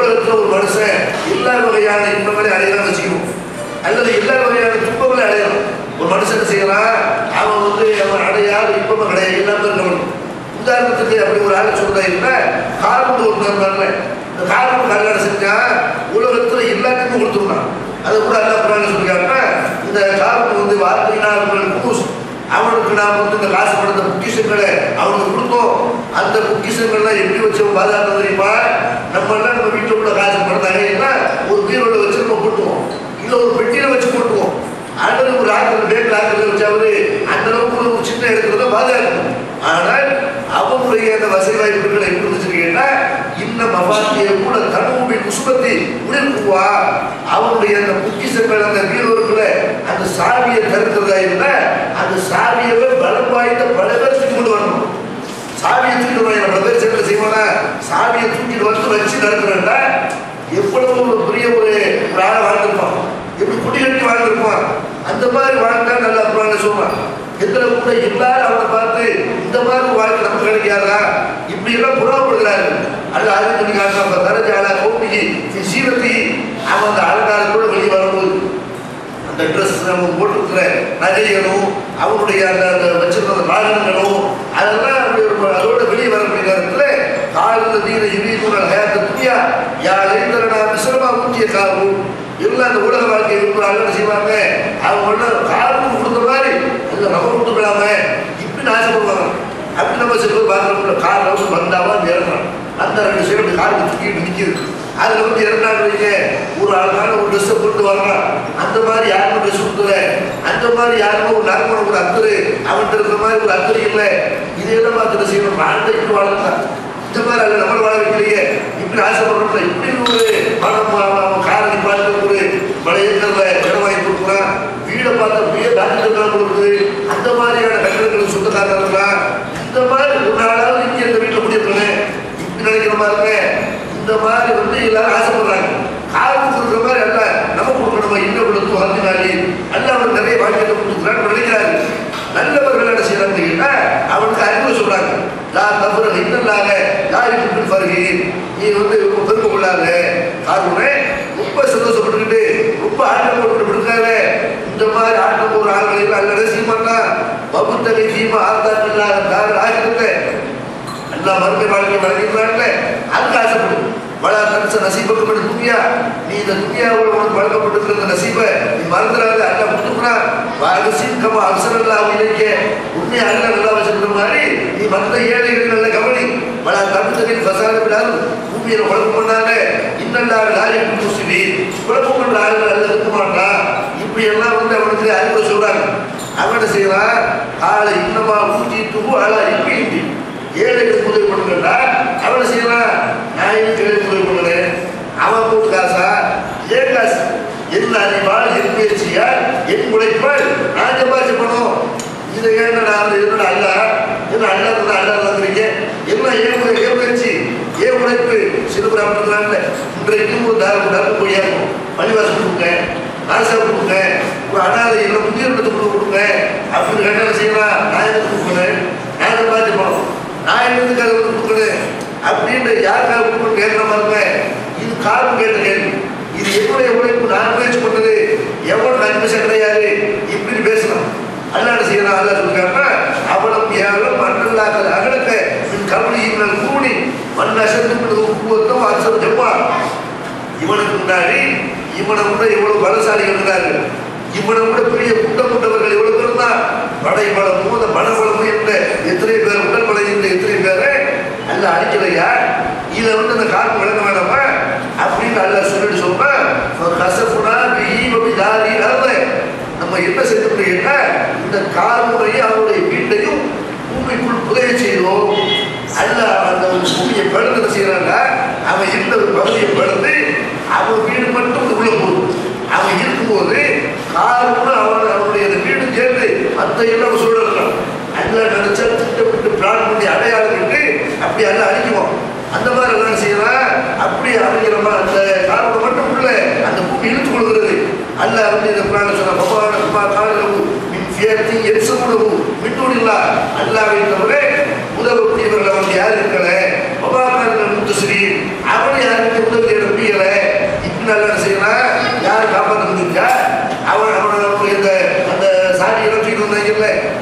உலகத்துல ஒரு மனுஷன் எல்லா வகையான இன்பங்களை அடையலாம் வச்சுக்கணும் அல்லது எல்லா வகையான துன்பங்களை அடையலாம் ஒரு மனுஷன் என்ன செய்யறான் அவன் வந்து அவன் அடையாத இன்பமும் கிடையாது இல்லாம இருக்கணும் உதாரணத்துக்கு அப்படி ஒரு ஆள் சொல்றா இல்ல கார்பன் ஒரு இருந்தாங்க இந்த கார்பன் கல்யாணம் செஞ்சா உலகத்துல எல்லாத்துக்கும் கொடுத்துருந்தான் அது கூட அல்லா குரான் சொல்லிருக்காங்க இந்த கார்பன் வந்து வார்த்தைனா குரூஸ் அவனுக்கு நாம் வந்து இந்த காசு படுத்த பொக்கிஷங்களை அவனுக்கு கொடுத்தோம் அந்த பொக்கிஷங்கள்லாம் எப்படி வச்சு பாதுகாக்க தெரியுமா நம்ம எல்லாம் நம்ம வீட்டில் உள்ள காசு படுத்தாங்க ஏன்னா ஒரு பீரோல வச்சு நம்ம போட்டுவோம் இல்லை ஒரு பெட்டியில வச்சு போட்டுவோம் அல்லது ஒரு ஆக்கிற பேங்க் ஆக்கிற வச்சு அவரு அந்த அளவுக்கு ஒரு சின்ன இடத்துல பாதுகாக்கணும் ஆனால் அவனுடைய அந்த வசதி வாய்ப்புகளை எப்படி வச்சிருக்கீங்கன்னா இன்ன மபாத்திய கூட தனுவுடைய குசுபத்தி உயிர்க்குவா அவனுடைய அந்த பொக்கிஷங்கள் அந்த வீரர்கள அந்த சாவியை தருக்கிறதா இருந்தா அந்த சாவியவே பலம் வாய்ந்த பல பேர் தூக்கி கொண்டு வரணும் சாவியை தூக்கிட்டு வர பல பேர் சேர்ந்து செய்வானா சாவியை தூக்கிட்டு வந்து வச்சு நடக்கிறேன்டா எவ்வளவு ஒரு பெரிய ஒரு ஒரு ஆளை வாழ்ந்திருப்பான் எப்படி குடி கட்டி வாழ்ந்திருப்பான் அந்த மாதிரி வாழ்ந்தா நல்லா இருப்பான்னு சொல்றான் எத்தனை கூட எல்லாரும் அவனை பார்த்து இந்த மாதிரி வாழ்க்கை நமக்கு கிடைக்காதா இப்படி எல்லாம் புறப்படுகிறாரு அல்ல அது சொல்லி காட்டுறாங்க தரஜாலா கோப்பிக்கு சீரத்தி அவன் அந்த அலங்காரத்தோட வெளியே வரும்போது அந்த ட்ரெஸ் நம்ம போட்டிருக்கிற நகைகளும் அவனுடைய அந்த அந்த வச்சிருந்த வாகனங்களும் அதெல்லாம் அப்படி ஒரு அதோட வெளியே வரக்கூடிய நேரத்தில் காலில் தீர இவீனோட ஹேத்த துணியா யார் எழுந்தரனா மிசிரமா ஊற்றிய காரும் எல்லாம் அந்த உலக வாழ்க்கை இருக்கிறாங்க என்ன செய்வாங்க அவங்க ஒன்றும் காருக்கு கொடுத்த மாதிரி அதில் நம்ம கொடுத்துக்கலாம இப்படி ஆசைப்படுவாங்க அப்படி நம்ம சில பேர் பார்க்குறோம் காரில் வந்து வந்தாவா இறங்குறோம் அந்த ரெண்டு சைடு காருக்கு தூக்கிட்டு நிற்கிது அதுல வந்து இறந்தாங்க ஒரு அழகான ஒரு ட்ரெஸ்ஸை கொண்டு வரலாம் அந்த மாதிரி யாருக்கும் ட்ரெஸ் கொடுக்கல அந்த மாதிரி யாருக்கும் ஒரு நறுமண ஒரு அக்கறை அவன்கிட்ட இருக்கிற மாதிரி ஒரு அக்கறை இல்லை இதையெல்லாம் பார்த்துட்டு செய்யணும் வாழ்க்கைக்கு வாழலாம் இந்த மாதிரி அல்ல நம்மள வாழ வைக்கலையே இப்படி ஆசைப்படுறோம்ல இப்படி ஒரு பணம் அவன் காரணி பார்த்து ஒரு மலையேற்றல இடம் வாங்கி கொடுக்குறான் வீடை பார்த்து அப்படியே பேங்க்லாம் கொடுக்குது அந்த மாதிரியான கட்டடங்களுக்கு சொந்தக்காரங்க இருக்கலாம் இந்த மாதிரி ஒரு நாளாவது இங்கே இந்த வீட்டில் முடியிருக்கேன் இப்படி நினைக்கிற மாதிரி இந்த மாதிரி வந்து எல்லாரும் ஆசைப்படுறாங்க காருக்கு கொடுக்குற மாதிரி அல்ல நம்ம கொடுக்கணுமா இன்னும் கொடுத்து வளர்த்தினாலே அல்ல அவர் நிறைய வாழ்க்கையை கொடுக்குறான்னு நினைக்கிறாரு நல்லவர்கள் என்ன செய்யறாங்க அவனுக்கு அறிவு சொல்றாங்க லா தவறு இன்னல்லாக யாரி குப்பில் பருகி நீ வந்து பெருமை கொள்ளாத காரணமே ரொம்ப சந்தோஷப்பட்டுக்கிட்டு ரொம்ப ஆட்டம் போட்டு இருக்காங்க இந்த மாதிரி ஆட்டம் போடுற ஆள்களை அல்ல சீமாட்டா பகுத்தகை சீமா ஆர்த்தாட்டு இல்லாத தார் ஆகிருந்த எல்லா மறுமை வாழ்க்கை வழங்கிக்கிறாங்களே அதுக்கு ஆசைப்படும் வளா தன்ச நசீபக்கு மட்டும் துணியா நீ இந்த துணியாவோட உனக்கு வழங்கப்பட்டிருக்கிற இந்த நசீபை நீ மறந்துடாத அல்ல கொடுத்துக்கிறா வாகசின் கம அவசரல்லா இணைக்க உன்னை அல்ல நல்லா வச்சிருக்கிற மாதிரி நீ மற்ற ஏழைகள் நல்ல கவனி வளா தமிழ்த்தலில் ஃபசாத விடாது பூமியில குழப்பம் பண்ணாங்க இன்னல்லா லாரி முஸ்லிமி குழப்பம் பண்ற ஆளுகள் அல்ல இருக்க மாட்டான் இப்படி எல்லாம் வந்து அவனுக்கு அறிவுரை சொல்றாங்க அவன் என்ன செய்யறான் ஆளை இன்னமா ஊட்டி துகு ஆளா இப்படி ஏழைகளுக்கு உதவி பண்ணுங்கடா அவனை செய்யலாம் நான் எனக்கு உதவி பண்ணுறேன் அவன் போட்டு காசா ஏன் காசு என் அறிவால் என் முயற்சியால் என் உழைப்பால் நான் சம்பாதிச்ச பணம் இதை ஏன் நான் என்னோட அல்ல என்ன அல்லா இருந்தா அல்லா இருக்கிறீங்க எல்லாம் ஏன் முய- ஏன் முயற்சி ஏன் உழைப்பு சிறுபுரம் அப்படின்றாங்க இன்றைக்கும் ஒரு தாரம் தாரம் போய் இருக்கும் பள்ளிவாசல் கொடுங்க அரசா கொடுங்க ஒரு அனாதை இல்லை முதியோர் கொடுங்க அப்படின்னு கேட்டால் செய்யலாம் நான் எதுக்கு கொடுக்கணும் நான் சம்பாதிச்ச பணம் நான் என்னதுக்காக வந்து கொடுக்கணும் அப்படின்ற யாருக்காக கொடுக்கணும் கேட்கிற மாதிரி இது காரணம் கேட்ட கேள்வி இது என்னுடைய உழைப்பு நான் முயற்சி பண்ணது எவ்வளவு நன்மை கிடையாது இப்படி பேசலாம் அல்லாட செய்யலாம் அல்ல சொல்றாங்க அவளும் ஏழும் மண்ணல்லாக்கள் அகலக்க மின் கபடியின் கூடி மண் அசத்து உப்புவத்தம் அசம் ஜப்பா இவனுக்கு முன்னாடி இவனை விட இவ்வளவு பலசாலிகள் இருந்தார்கள் இவனை விட பெரிய குட்டம் கொண்டவர்கள் எவ்வளவு பேர் தான் படை பலமும் அந்த மனபலமும் இருந்த எத்தனை பேர் உடல் பலம் இருந்த எத்தனை பேரை அல்ல அடிக்கலையா இதை வந்து அந்த காட்டு விளங்க வேணாமா அப்படின்னு அல்ல சொல்லிட்டு சொல்றேன் கசப்புனா பீபி தாரி அறந்த நம்ம என்ன செய்யணும் என்ன இந்த கார்முறையும் அவருடைய வீட்டையும் பூமிக்குள் புதைய செய்தோம் அல்ல அந்த பூமியை பிளந்து செய்யறாங்க அவன் இருந்த ஒரு பகுதியை பிளந்து அவன் வீடு மட்டும் உள்ள போகும் அவன் இருக்கும்போது காரணம் அவன் அவனுடைய அந்த வீடு சேர்ந்து மற்ற எல்லாம் சொல்றான் அல்ல நினைச்சா திட்டமிட்டு பிளான் பண்ணி அடையாளம் விட்டு அப்படி அல்ல அழிக்குவோம் அந்த மாதிரி எல்லாம் செய்யலாம் அப்படி அழிக்கிற மாதிரி அந்த காரணம் மட்டும் உள்ள அந்த பூமி இழுத்து கொள்கிறது அல்ல வந்து இந்த புராணம் சொன்ன பகவான குமார் காலவு மின் சேர்த்தி எரிசமுடவு மின்னூடில்லா அல்லாவை தவிர உதவக்கூடியவர்கள் அவன் யார் இருக்கல பகவான் முத்துஸ்ரீ அவன் யாருக்கு உதவி நம்பி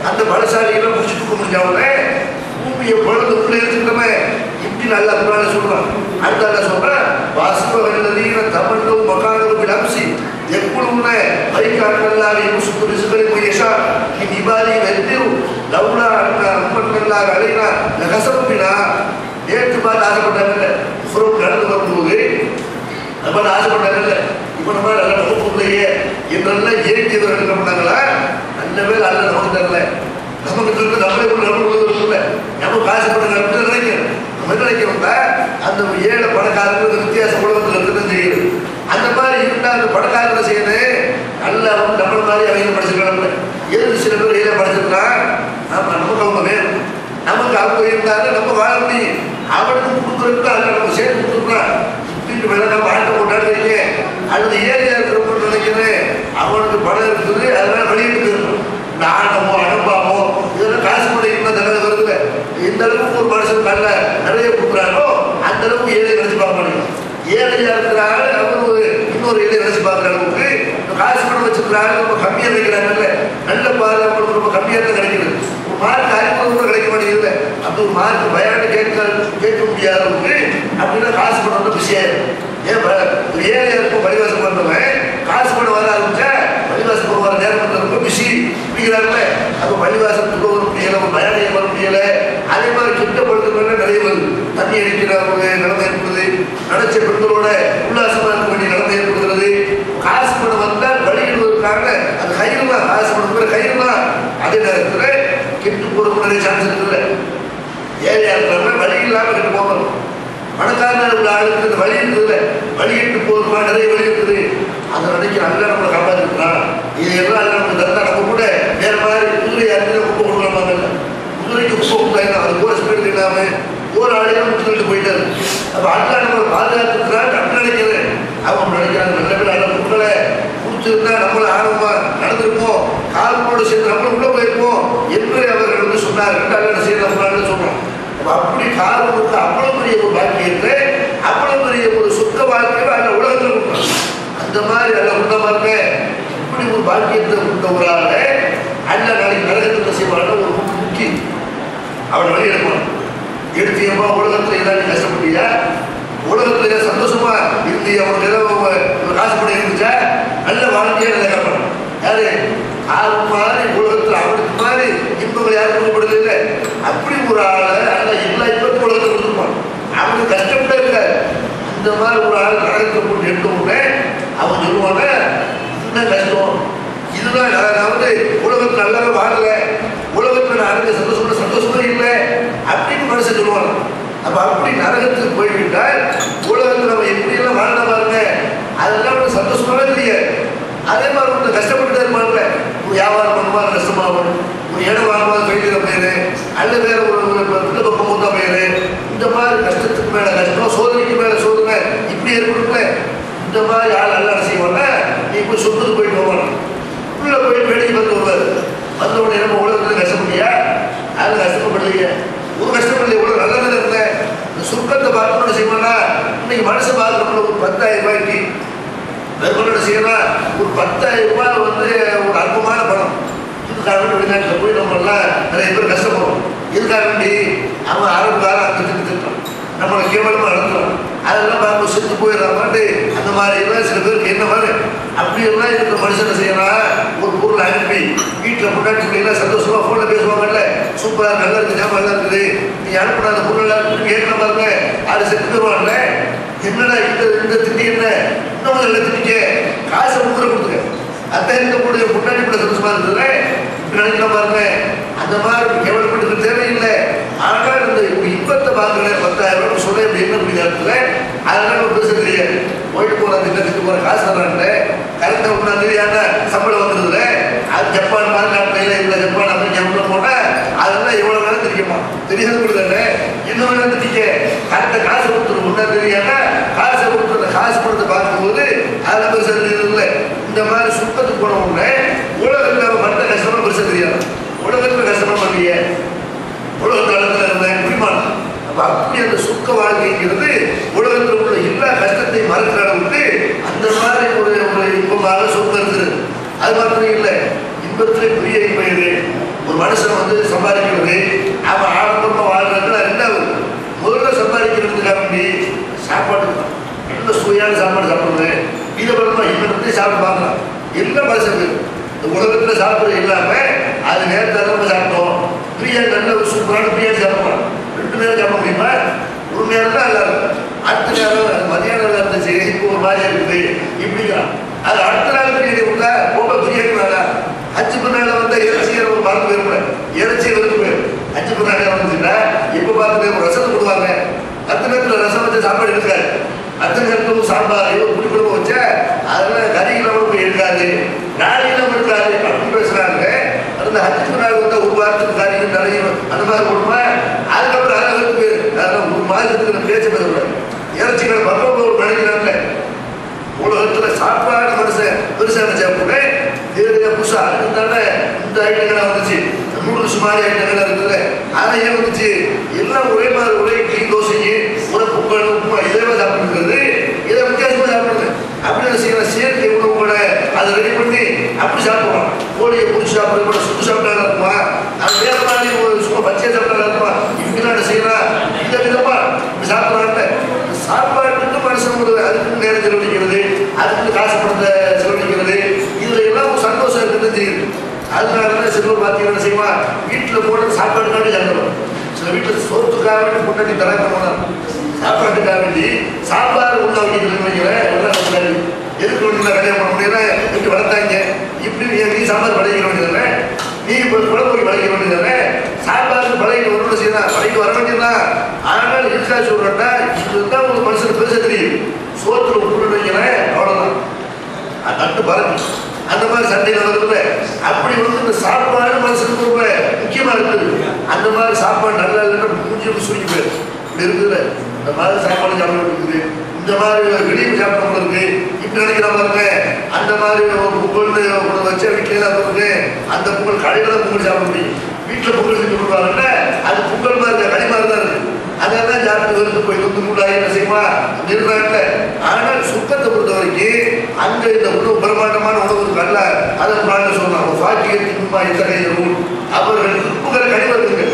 அந்த பலசாலிகளை முடிச்சு தூக்க முடிஞ்சாவே பூமியை பொழுது உள்ள இருக்கிறவன் இப்படி நல்ல குரான சொல்றான் அடுத்த அல்ல சொல்றான் வாசுபவல்லதீன தமன்னும் மகானவு பிலம்சி எப்பொழுதுன வைக்காட்டல்லாரி முசுக்கு ரிசுகளை முயஷா இன் இபாதி வெத்திரு லவுலா அண்ணா அம்மன்னல்லார் அலைனா நகசப்பினா நேற்று பார்த்து ஆசைப்பட்டாங்கல்ல புறம் நடந்து வரும்போது நம்ம ஆசைப்பட்டாங்கல்ல இப்ப நம்ம நல்ல நமக்குள்ளேயே என்றெல்லாம் இயக்கியவர்கள் என்ன பண்ணாங்களா நல்ல பேர் அல்ல நமக்கு தரல நமக்கு தெரிஞ்ச நம்மளே கூட நம்ம இருக்குல்ல நம்ம காசு பண்ண நம்ம நினைக்கிறோம் நம்ம என்ன நினைக்கிறோம்னா அந்த ஏழை பணக்காரங்களுக்கு வித்தியாசம் உலகத்தில் இருக்குன்னு தெரியுது அந்த மாதிரி இருந்தா அந்த பணக்காரங்க செய்யணும் நல்ல அவங்க நம்மள மாதிரி அவங்க படிச்சிருக்காங்க எது சில பேர் ஏழை படிச்சிருக்கான் ஆமா நமக்கு அவங்க வேணும் நமக்கு அவங்க இருந்தாலும் நம்ம வாழ முடியும் அவனுக்கு கொடுக்குறதுக்கு அதில் நம்ம சேர்த்து கொடுத்துருக்கான் இப்படி மேலே நம்ம ஆட்டை கொண்டாடுறீங்க அல்லது ஏரியா இருக்கிறவங்க நினைக்கிறேன் அவனுக்கு பணம் இருக்குது அதனால வெளியிட்டு போயிடணும் இந்த ஆணவமோ அனுப்பாமோ இதெல்லாம் காசு பண்ணி இருந்தால் தடவை வருதுல எந்த அளவுக்கு ஒரு மனுஷன் நல்ல நிறைய கொடுக்குறானோ அந்த அளவுக்கு ஏழை நினைச்சு பார்க்க முடியும் ஏழையா இருக்கிறாங்க அவர் ஒரு இன்னொரு ஏழை நினைச்சு பார்க்குற அளவுக்கு இந்த காசு பணம் வச்சிருக்கிறாங்க ரொம்ப கம்மியாக நினைக்கிறாங்கல்ல நல்ல பாதுகாப்பு ரொம்ப கம்மியாக தான் கிடைக்கிறது ஒரு மார்க் ஐம்பது கூட கிடைக்க மாட்டேங்குது அப்படி ஒரு மார்க் பயானு கேட்க கேட்க முடியாத அளவுக்கு அப்படின்னா காசு பணம் வந்து விஷயம் ஏன் ப- ஒரு ஏழையா இருக்கும் பரிவாசம் பண்ணுறவன் காசு பணம் வர ஆரம்பிச்சா பள்ளிவாசல் போக வர நேரம் வந்து ரொம்ப பிஸி அப்படிங்கிறாங்கல்ல அப்போ பள்ளிவாசத்துக்கு வர முடியல ஒரு பயானியம் வர முடியல அதே மாதிரி கிட்ட படுத்துக்கணும் நிறைய வருது தண்ணி அடிக்கிறவங்க நிலைமை ஏற்படுது நினைச்ச பெண்களோட உல்லாசமா இருக்க வேண்டிய நிலைமை ஏற்படுகிறது காசு பணம் வந்தால் வழியிடுவதற்காக அது கயிறு தான் காசு பணம் கூட கயிறு தான் அதே நேரத்தில் கெட்டு போறதுக்கு நிறைய சான்ஸ் இருக்குல்ல ஏழையா இருக்கிறவங்க வழி இல்லாம கிட்ட போகணும் பணக்காரன் உள்ள ஆளுக்கு இந்த வழி இருக்குதுல்ல வழி இட்டு போதுமா நிறைய வழி இருக்குது அதை நினைக்க நல்லா நம்மளை காப்பாற்றிருக்கிறான் இது எல்லாம் அல்ல நமக்கு தந்தா நம்ம கூட வேற மாதிரி குதிரை யாருக்கு குப்பை கொடுக்கலாமாங்கல்ல குதிரைக்கு குப்பை கொடுத்தாங்க அது கூட ஸ்பீடு இல்லாம ஒரு ஆளையும் முட்டுக்கிட்டு போயிட்டாரு அப்ப அல்லா நம்மளை பாதுகாத்துக்கிறான் நம்ம நினைக்கிறேன் அவங்க நினைக்கிறாங்க நல்ல பேர் அல்ல முட்டலை கொடுத்துருந்தா நம்மள ஆர்வமா நடந்திருப்போம் காலத்தோடு சேர்ந்து நம்மளும் உள்ள போயிருப்போம் என்று அவர்கள் வந்து சொன்னார்கள் அல்ல செய்யலாம் சொல்றோம் அப்ப அப்படி காலத்துக்கு அவ்வளவு பெரிய ஒரு பாக்கியத்தை அவ்வளவு பெரிய ஒரு சுத்த வாழ்க்கையை அல்ல உலகத்தில் கொடுத்தாங்க அந்த மாதிரி அல்ல உள்ள பாருங்க இப்படி ஒரு பாக்கியத்தை கொடுத்த ஒரு ஆளை அல்ல நாளைக்கு நரகத்தில் செய்வாங்க ஒரு முக்கி அவன் வழி எடுப்பான் எடுத்தியப்பா உலகத்துல ஏதாவது கஷ்டப்பட்டியா உலகத்துல ஏதாவது சந்தோஷமா இருந்து அவனுக்கு ஏதாவது ஒரு காசு படம் இருந்துச்சா நல்ல வாழ்க்கையா நல்ல கட்டணும் யாரு ஆறு மாதிரி உலகத்துல அவனுக்கு மாதிரி இன்பங்கள் யாரும் கொடுக்கப்படுது இல்லை அப்படி ஒரு ஆளை அல்ல எல்லா இன்பத்தும் உலகத்தை கொடுத்துருப்பான் அவனுக்கு கஷ்டப்பட்டே இல்லை இந்த மாதிரி ஒரு ஆள் நரகத்தை போட்டு எடுத்த உடனே அவன் சொல்லுவாங்க என்ன கஷ்டம் இதுதான் நான் நான் வந்து உலகத்தில் நல்லாவே வாழல உலகத்தில் நான் அடைஞ்ச சந்தோஷமா சந்தோஷமா இல்லை அப்படின்னு மனுஷன் சொல்லுவாங்க அப்ப அப்படி நரகத்துக்கு போய்விட்டால் உலகத்தில் நம்ம எப்படியெல்லாம் வாழ்ந்தா பாருங்க அதெல்லாம் வந்து சந்தோஷமாவே தெரியாது அதே மாதிரி வந்து கஷ்டப்பட்டு இருப்பாங்கல்ல ஒரு வியாபாரம் பண்ணுவாங்க கஷ்டமாகும் ஒரு இடம் வாங்கும்போது கைதில பேரு அல்ல வேற ஒரு ஒரு பிள்ளை பக்கம் மூத்தா பேரு இந்த மாதிரி கஷ்டத்துக்கு மேல கஷ்டம் சோதனைக்கு மேல சோதனை இப்படி ஏற்படும்ல இந்த மாதிரி ஆள் நல்லா செய்வாங்க நீ போய் சொத்துக்கு போயிட்டு வருவாங்க உள்ள போய் வேலைக்கு வந்து வருவார் வந்த உடனே நம்ம உலகத்துல கஷ்டப்படியா அது கஷ்டப்படலையே ஒரு கஷ்டப்படலையே இவ்வளவு நல்லதாக இருந்தேன் இந்த சுருக்கத்தை பார்க்கணும்னு செய்வோம்னா இன்னைக்கு மனசு பார்க்கணும் ஒரு பத்தாயிரம் ரூபாய்க்கு வெறுமனோட செய்யலாம் ஒரு பத்தாயிரம் ரூபாய் வந்து ஒரு அற்பமான பணம் இதுக்காக வேண்டி வெளிநாட்டில் போய் நம்ம எல்லாம் நிறைய பேர் கஷ்டப்படுறோம் இதுக்காக வேண்டி அவன் ஆரம்பக்காரன் அந்த திட்டு திட்டம் நம்மளை கேவலமாக நடத்துறான் அதெல்லாம் பார்க்க செத்து போயிடறாமாட்டு அந்த மாதிரி எல்லாம் சில பேருக்கு என்ன மாதிரி அப்படியெல்லாம் இருக்கிற மனுஷனை செய்யலாம் ஒரு பொருள் அனுப்பி வீட்டில் முன்னாடி எல்லாம் சந்தோஷமா ஃபோனில் பேசுவாங்கல்ல சூப்பராக நல்லா இருக்குது ஜாமான் நல்லா இருக்குது நீ அனுப்பின அந்த பொருள் எல்லாம் இருக்குது கேட்கணும் பாருங்க அது செத்து போயிடுவாங்கல்ல என்னடா இந்த இந்த திட்டி என்ன இன்னும் நல்ல திட்டிக்க காசை கொடுக்குற கொடுத்துக்க அத்தை இருக்கக்கூடிய முன்னாடி கூட சந்தோஷமா இருந்ததுல இப்படி நினைக்கலாம் பாருங்க அந்த மாதிரி கேவலப்பட்டு தேவையில்லை ஆனால் இந்த இன்பத்தை பார்க்கல பத்தாயிரம் ரூபாய் சொல்ல இப்படி என்ன முடிய நேரத்தில் அதெல்லாம் நம்ம பேச தெரியாது போயிட்டு போற திட்டத்துக்கு போற காசு தரான்ல கரெக்டாக ஒன்றாம் தேதி ஆனா சம்பளம் வந்துடுதுல அது ஜப்பான் மாதிரி நாட்டில் இல்லை ஜப்பான் அமெரிக்கா உள்ள போனா அதெல்லாம் எவ்வளவு நேரம் தெரியுமா தெரியாது கூட தானே இன்னொரு நேரம் திட்டிக்க கரெக்டாக காசு கொடுத்துரும் ஒன்றாம் தேதி ஆனா காசை கொடுத்து அந்த காசு கொடுத்து பார்க்கும்போது அதெல்லாம் பெருசாக தெரியுது இல்லை இந்த மாதிரி சுத்தத்துக்கு போன உடனே உலகத்தில் நம்ம மற்ற கஷ்டமா பெருசாக தெரியாது உலகத்தில் கஷ்டமா பண்ணலையே உலகத்தில் இருந்தேன் இப்படிமான அப்ப அப்படி அந்த சுக்க வாழ்க்கைங்கிறது உலகத்தில் உள்ள எல்லா கஷ்டத்தையும் மறக்கிற அளவுக்கு அந்த மாதிரி ஒரு ஒரு இன்பமாக சுத்தம் இருக்குது அது மாத்திரம் இல்லை இன்பத்திலே பெரிய இன்பம் இது ஒரு மனுஷன் வந்து சம்பாதிக்கிறது அவன் ஆடம்பரமாக வாழ்றது ரெண்டாவது முதல்ல சம்பாதிக்கிறதுக்காக வேண்டி சாப்பாடு தான். நல்ல சுவையான சாப்பாடு சாப்பிடுறது இதை பண்ணணும் இதை பற்றி சாப்பிட்டு பார்க்கலாம் எல்லாம் மனுஷனுக்கு இந்த உலகத்தில் சாப்பிட்றது இல்லாமல் அது நேரத்தில் நம்ம சாப்பிட்டோம் பிரியாணி நல்ல ஒரு சூப்பரான பிரியாணி சாப்பிடலாம் ரெண்டு நேரம் சாப்பிட முடியுமா ஒரு நேரம் தான் நல்லா இருக்கும் அடுத்த நேரம் அது மதியானம் நல்லா இருந்துச்சு இப்போ ஒரு மாதிரி இருக்குது இப்படிங்கிறான் அது அடுத்த நாள் பிரியாணி கொடுத்தா ரொம்ப பிரியாணி வேணா அஞ்சு பின்னால வந்த இறைச்சி ஒரு மறந்து போயிருப்பேன் இறைச்சி விரும்பு அஞ்சு பின்னாடி வந்துச்சுன்னா இப்போ பார்த்துட்டு ஒரு ரசம் கொடுவாங்க அடுத்த நேரத்தில் ரசம் வச்சு சாப்பாடு இருக்காது அடுத்த நேரத்தில் சாம்பார் ஏதோ புளி குழம்பு வச்சா அதெல்லாம் கறி இல்லாமல் இருக்காது நாளை இல்லாமல் இருக்காது அப்படின்னு பேசுறாங்க அந்த அஞ்சு நாள் வந்து ஒரு வாரத்துக்கு கறி நிறைய அந்த மாதிரி கொடுப்பா அதுக்கப்புறம் அதை வந்து பேர் அதெல்லாம் ஒரு மாதத்துக்கு பேச்சு பேசக்கூடாது இறைச்சிகள் பக்கம் ஒரு நினைக்கிறாங்க உலகத்துல சாப்பாடு மனுஷன் பெருசாக சாப்பிட்டு வேறு புதுசா அதுக்குதானே இந்த ஐட்டங்களாக வந்துச்சு நூடுல்ஸ் மாதிரி ஐட்டங்களாக இருக்குது அதை ஏன் வந்துச்சு எல்லாம் ஒரே மாதிரி ஒரே இட்லி தோசைக்கு ஒரு பொங்கல் உப்புமா இதே சாப்பிட்டுருக்கிறது இதை வித்தியாசமாக சாப்பிடுறது அப்படி என்ன செய்யலாம் சேர்க்கை உணவு கூட அதை ரெடி பண்ணி அப்படி சாப்பிடுவோம் கோழியை பிடிச்சி சாப்பிடுறது கூட சுட்டு சாப்பிட்டா இருக்குமா அது வேற மாதிரி ஒரு சும்மா பச்சையாக சாப்பிட்டா இருக்குமா இப்படிலாம் என்ன செய்யலாம் இந்த விதமா இப்படி சாப்பிட்றாங்க சாப்பாட்டுக்கு மனுஷன் ஒரு அதுக்கு நேரம் செலவழிக்கிறது அதுக்கு காசு பணத்தை செலவழிக்கிறது இதுல எல்லாம் ஒரு சந்தோஷம் இருக்குன்னு தெரியுது அதனால தான் சிலர் பார்த்தீங்கன்னா செய்வான் வீட்டில் போட சாப்பாடுக்காண்டி சண்டை சில வீட்டில் சோத்துக்காக வேண்டி முன்னாடி தராங்க சாப்பாட்டுக்காக வேண்டி சாம்பார் உள்ள வைக்கிறதுன்னு வைக்கிறேன் எல்லாம் சொல்றாரு. எதுக்கு ஒன்றும் கல்யாணம் பண்ண முடியல எப்படி வளர்த்தாங்க இப்படி நீ நீ சாம்பார் பழகிக்க வேண்டியதானே நீ இப்போ குழம்புக்கு பழகிக்க வேண்டியதானே சாம்பாருக்கு பழகிட்டு வரணும் செய்யலாம் பழகிட்டு வர வேண்டியதுதான் ஆனால் இருக்கா சொல்றேன்டா இதுதான் ஒரு மனுஷனுக்கு பெருசா தெரியும் சோத்துல உப்பு வைக்கிறேன் அவ்வளவுதான் அது தட்டு பறக்கு அந்த மாதிரி சண்டையில் வருது அப்படி வந்து இந்த சாப்பாடு மனுஷனுக்கு ரொம்ப முக்கியமா இருக்குது அந்த மாதிரி சாப்பாடு நல்லா இல்லைன்னா மூஞ்சி சுருக்கி போயிடும் இப்படி இருக்குது இந்த மாதிரி சாப்பாடு சாப்பிட இருக்குது இந்த மாதிரி வெளியே சாப்பிட இருக்கு இப்படி நினைக்கிற பாருங்க அந்த மாதிரி ஒரு பொங்கல் ஒன்று வச்ச வீட்டில இருக்கு அந்த பொங்கல் கடையில் தான் பொங்கல் சாப்பிட முடியும் வீட்டில் பொங்கல் செஞ்சு கொடுப்பாங்கல்ல அது பொங்கல் மாதிரி இருக்கு கடி மாதிரி தான் இருக்கு அதெல்லாம் சாப்பிட்டு வந்து போய் வந்து மூடாக என்ன செய்யுமா நிறுவனங்கள ஆனால் சுத்தத்தை பொறுத்த வரைக்கும் அங்க இந்த உணவு பிரம்மாண்டமான உணவு இருக்குல்ல அதை பிராண்ட சொல்லலாம் பாக்கியத்தின் இத்தகைய ரூல் அவர்கள் விருப்புகளை கனிவருங்க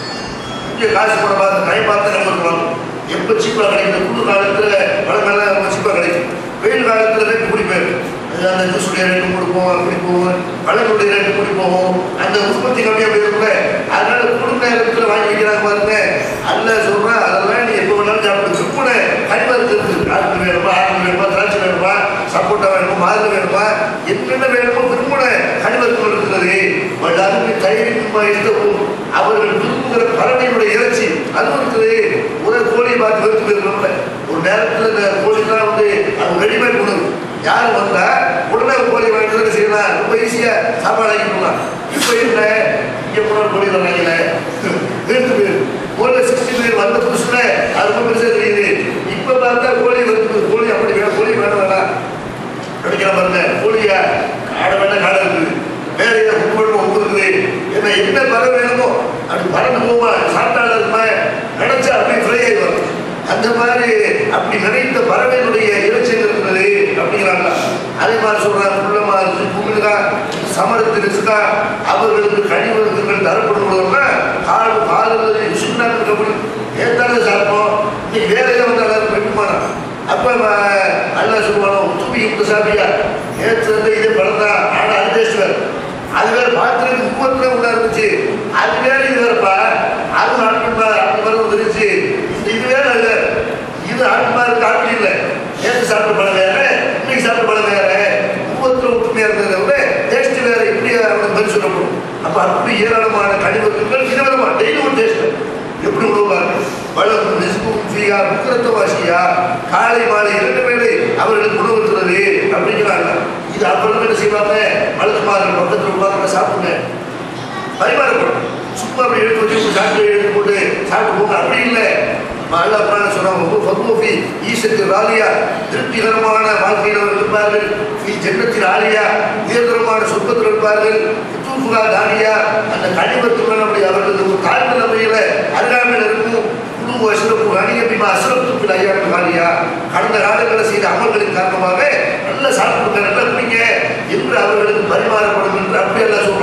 இங்கே காசு போட பார்த்து கை பார்த்து நம்ம இருக்கலாம் எப்போ சீப்பாக கிடைக்கும் குளிர் காலத்தில் மழை மேலே ரொம்ப சீப்பாக கிடைக்கும் வெயில் காலத்தில் ரேட்டு கூடி போயிடும் அது அந்த ஜூஸுடைய ரேட்டு கூடி போகும் அப்படி போகும் பழங்களுடைய ரேட்டு கூடி போகும் அந்த உற்பத்தி கம்மியாக போயிருக்குல்ல அதனால குளிர் நேரத்தில் வாங்கி வைக்கிறாங்க பாருங்க அல்ல சொல்கிறேன் அதெல்லாம் நீ எப்போ வேணாலும் சாப்பிடு சுப்புன கனிமருந்து இருக்குது ஆப்பிள் வேணுமா ஆப்பிள் வேணுமா திராட்சை வேணுமா சப்போட்டா வேணுமா மாதுளை வேணுமா என்னென்ன வேணுமோ விரும்புன கனிமருத்துவம் இருக்கிறது பட் அதுக்கு தயிரின்மா இருந்தவும் அவர்கள் விரும்புகிற பறவையினுடைய இறைச்சி அதுவும் இருக்குது ஒரு கோழியை பார்த்து வெறுத்து போயிருக்கோம்ல ஒரு நேரத்தில் இந்த கோழிலாம் வந்து அது ரெடிமேட் உணவு யார் வந்தா உடனே ஒரு கோழி வாங்கிட்டு வந்து செய்யலாம் ரொம்ப ஈஸியாக சாப்பாடு ஆகிக்கலாம் இப்போ என்ன இங்கே போன கோழி வராங்கல்ல வெறுத்து போயிரு கோழி சிக்ஸ்டி பேர் வந்த புதுசுல அது ரொம்ப பெருசாக தெரியுது இப்போ பார்த்தா கோழி வெறுத்து கோழி அப்படி வேணும் கோழி வேணும் வேணாம் கிடைக்கிற பாருங்க கோழியா காடை வேணா காடை இருக்குது வேற ஏதோ கும்பிட்டு ஒன்று இருக்குது என்ன என்ன பறவை வேணுமோ அப்படி பறந்து போமா சாப்பிட்டால இருக்குமா நினைச்சா அப்படி ஃப்ரை ஆகி வரும் அந்த மாதிரி அப்படி நினைத்த பறவையினுடைய இறைச்சல் இருக்கிறது அப்படிங்கிறாங்க அதே மாதிரி சொல்றாங்க புள்ளமா இருக்கு பூமிகா சமரத்து இருக்கா அவர்களுக்கு கழிவுகள் தரப்படுவதுன்னா கால் காலத்தில் சின்ன கபடி ஏத்தானே சாப்பிட்டோம் இன்னைக்கு வேற ஏதோ வந்து எல்லாரும் பெண்மானா அப்ப அல்லா சொல்லுவானோ துப்பி இப்ப சாப்பியா நேற்று வந்து இதே படம் தான் ஆனா அந்தேஸ்வர் அது வேற பாத்திரத்துக்கு முப்பத்துல உள்ள இருந்துச்சு அது வேற இது வேறப்பா அது ஆட்டுமா அந்த மாதிரி வந்துருச்சு இது வேற அது வேற இது ஆட்டுமா இருக்கு ஆட்டு இல்லை நேற்று சாப்பிட்ட பழம் வேற இன்னைக்கு சாப்பிட்ட பழம் வேற முப்பத்துல ஒற்றுமையா இருந்ததை விட டேஸ்ட் வேற இப்படி அவனுக்கு பதில் சொல்லப்படும் அப்ப அப்படி ஏராளமான கழிவுகள் விதவிதமா டெய்லி ஒரு டேஸ்ட் எப்படி உணவாங்க வளம் ரிஸ்கும் ஃபியா புக்கரத்த வாசியா காலை மாலை இரண்டு வேளை அவர்களுக்கு உணவு இருக்கிறது அப்படிங்கிறாங்க இது அப்புறம் என்ன செய்வாங்க மலக்குமார்கள் பக்கத்தில் உட்கார்ந்து சாப்பிடுங்க பரிமாறப்படும் சும்மா அப்படி எடுத்து வச்சு சாப்பிட்டு எடுத்து போட்டு சாப்பிட்டு போங்க அப்படி இல்லை அல்லா குரான் சொல்றாங்க ஃபத்மூஃபி ஈசத்து ராலியா திருப்திகரமான வாழ்க்கையில் அவர்கள் இருப்பார்கள் ஃபி ஜன்னத்தில் ஆலியா உயர்தரமான சொர்க்கத்தில் இருப்பார்கள் தூஃபுகா தானியா அந்த கனிமத்துடன் அப்படி அவர்களுக்கு ஒரு தாழ்ந்த நிலையில அருகாமையில் இருக்கும் குழு அசுரப்பு அணியபிமா அசுரத்துக்கு ஐயாண்டு காலியா கடந்த காலங்களில் செய்த அமல்களின் காரணமாக நல்ல சாப்பிடுங்க நல்லா குடிங்க என்று அவர்களுக்கு பரிமாறப்படும் என்று அப்படி எல்லாம் சொல்றோம்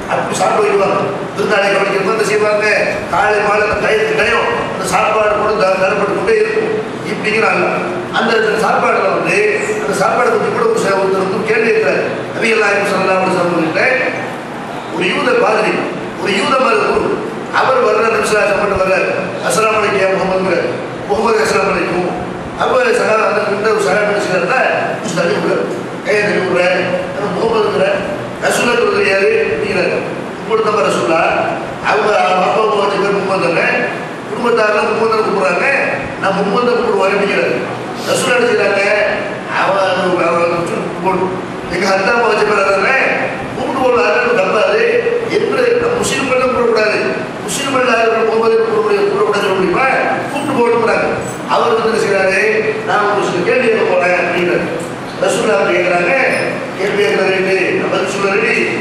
அப்படி சாப்பிட வைக்குவாங்க விருந்தாளி கவனிக்கிறப்ப என்ன செய்வாங்க காலை மாலை அந்த டயத்துக்கு டயம் அந்த சாப்பாடு கூட த- தரப்பட்டு கொண்டே இருக்கும் இப்படிங்கிறாங்க அந்த சாப்பாடுல வந்து அந்த சாப்பாடு பற்றி கூட ஒரு ச- ஒருத்தர் வந்து கேள்வி இருக்கிறார் நபிகள் சொல்லலாம் ஒரு சமூகத்தை ஒரு யூத பாதிரி ஒரு யூத மருத்துவர் அவர் வர்ற நிமிஷம் மட்டும் வர்றார் அஸ்லாம் அலைக்கியா முகமது முகமது அஸ்லாம் அலைக்கும் அப்போ சகா அந்த கிட்ட ஒரு சகா நினைச்சுக்கிறதா தள்ளி விடுறார் கையை தள்ளி விடுறேன் முகமதுங்கிற ரசூலா சொல்றது யாரு அப்படிங்கிறாரு கொடுத்த ரசூலா அவங்க அப்பா அம்மா வச்சு பேர் முகமது குடும்பத்தாரெல்லாம் முகமது கூப்பிடுறாங்க நான் முகமது கூப்பிடுவாரு அப்படிங்கிறாரு ரசூலா அடிச்சுக்கிறாங்க அவன் அவன் போடும் எங்க அத்தா அம்மா வச்சு பேர் கூப்பிட்டு போடுவாரு தப்பாது என்று முஸ்லீம் பண்ண கூடக்கூடாது முஸ்லீம் இல்லாதவர்கள் முகமது கூடக்கூடிய கூடக்கூடாது சொல்ல முடியுமா கூப்பிட்டு போடுறாங்க அவர் வந்து என்ன செய்யறாரு நான் ஒரு சில கேள்வி கேட்க போறேன் அப்படின்றாரு ரசூல்லா கேட்குறாங்க கேள்வி கேட்கறது பதில் சொல்ல ரெடி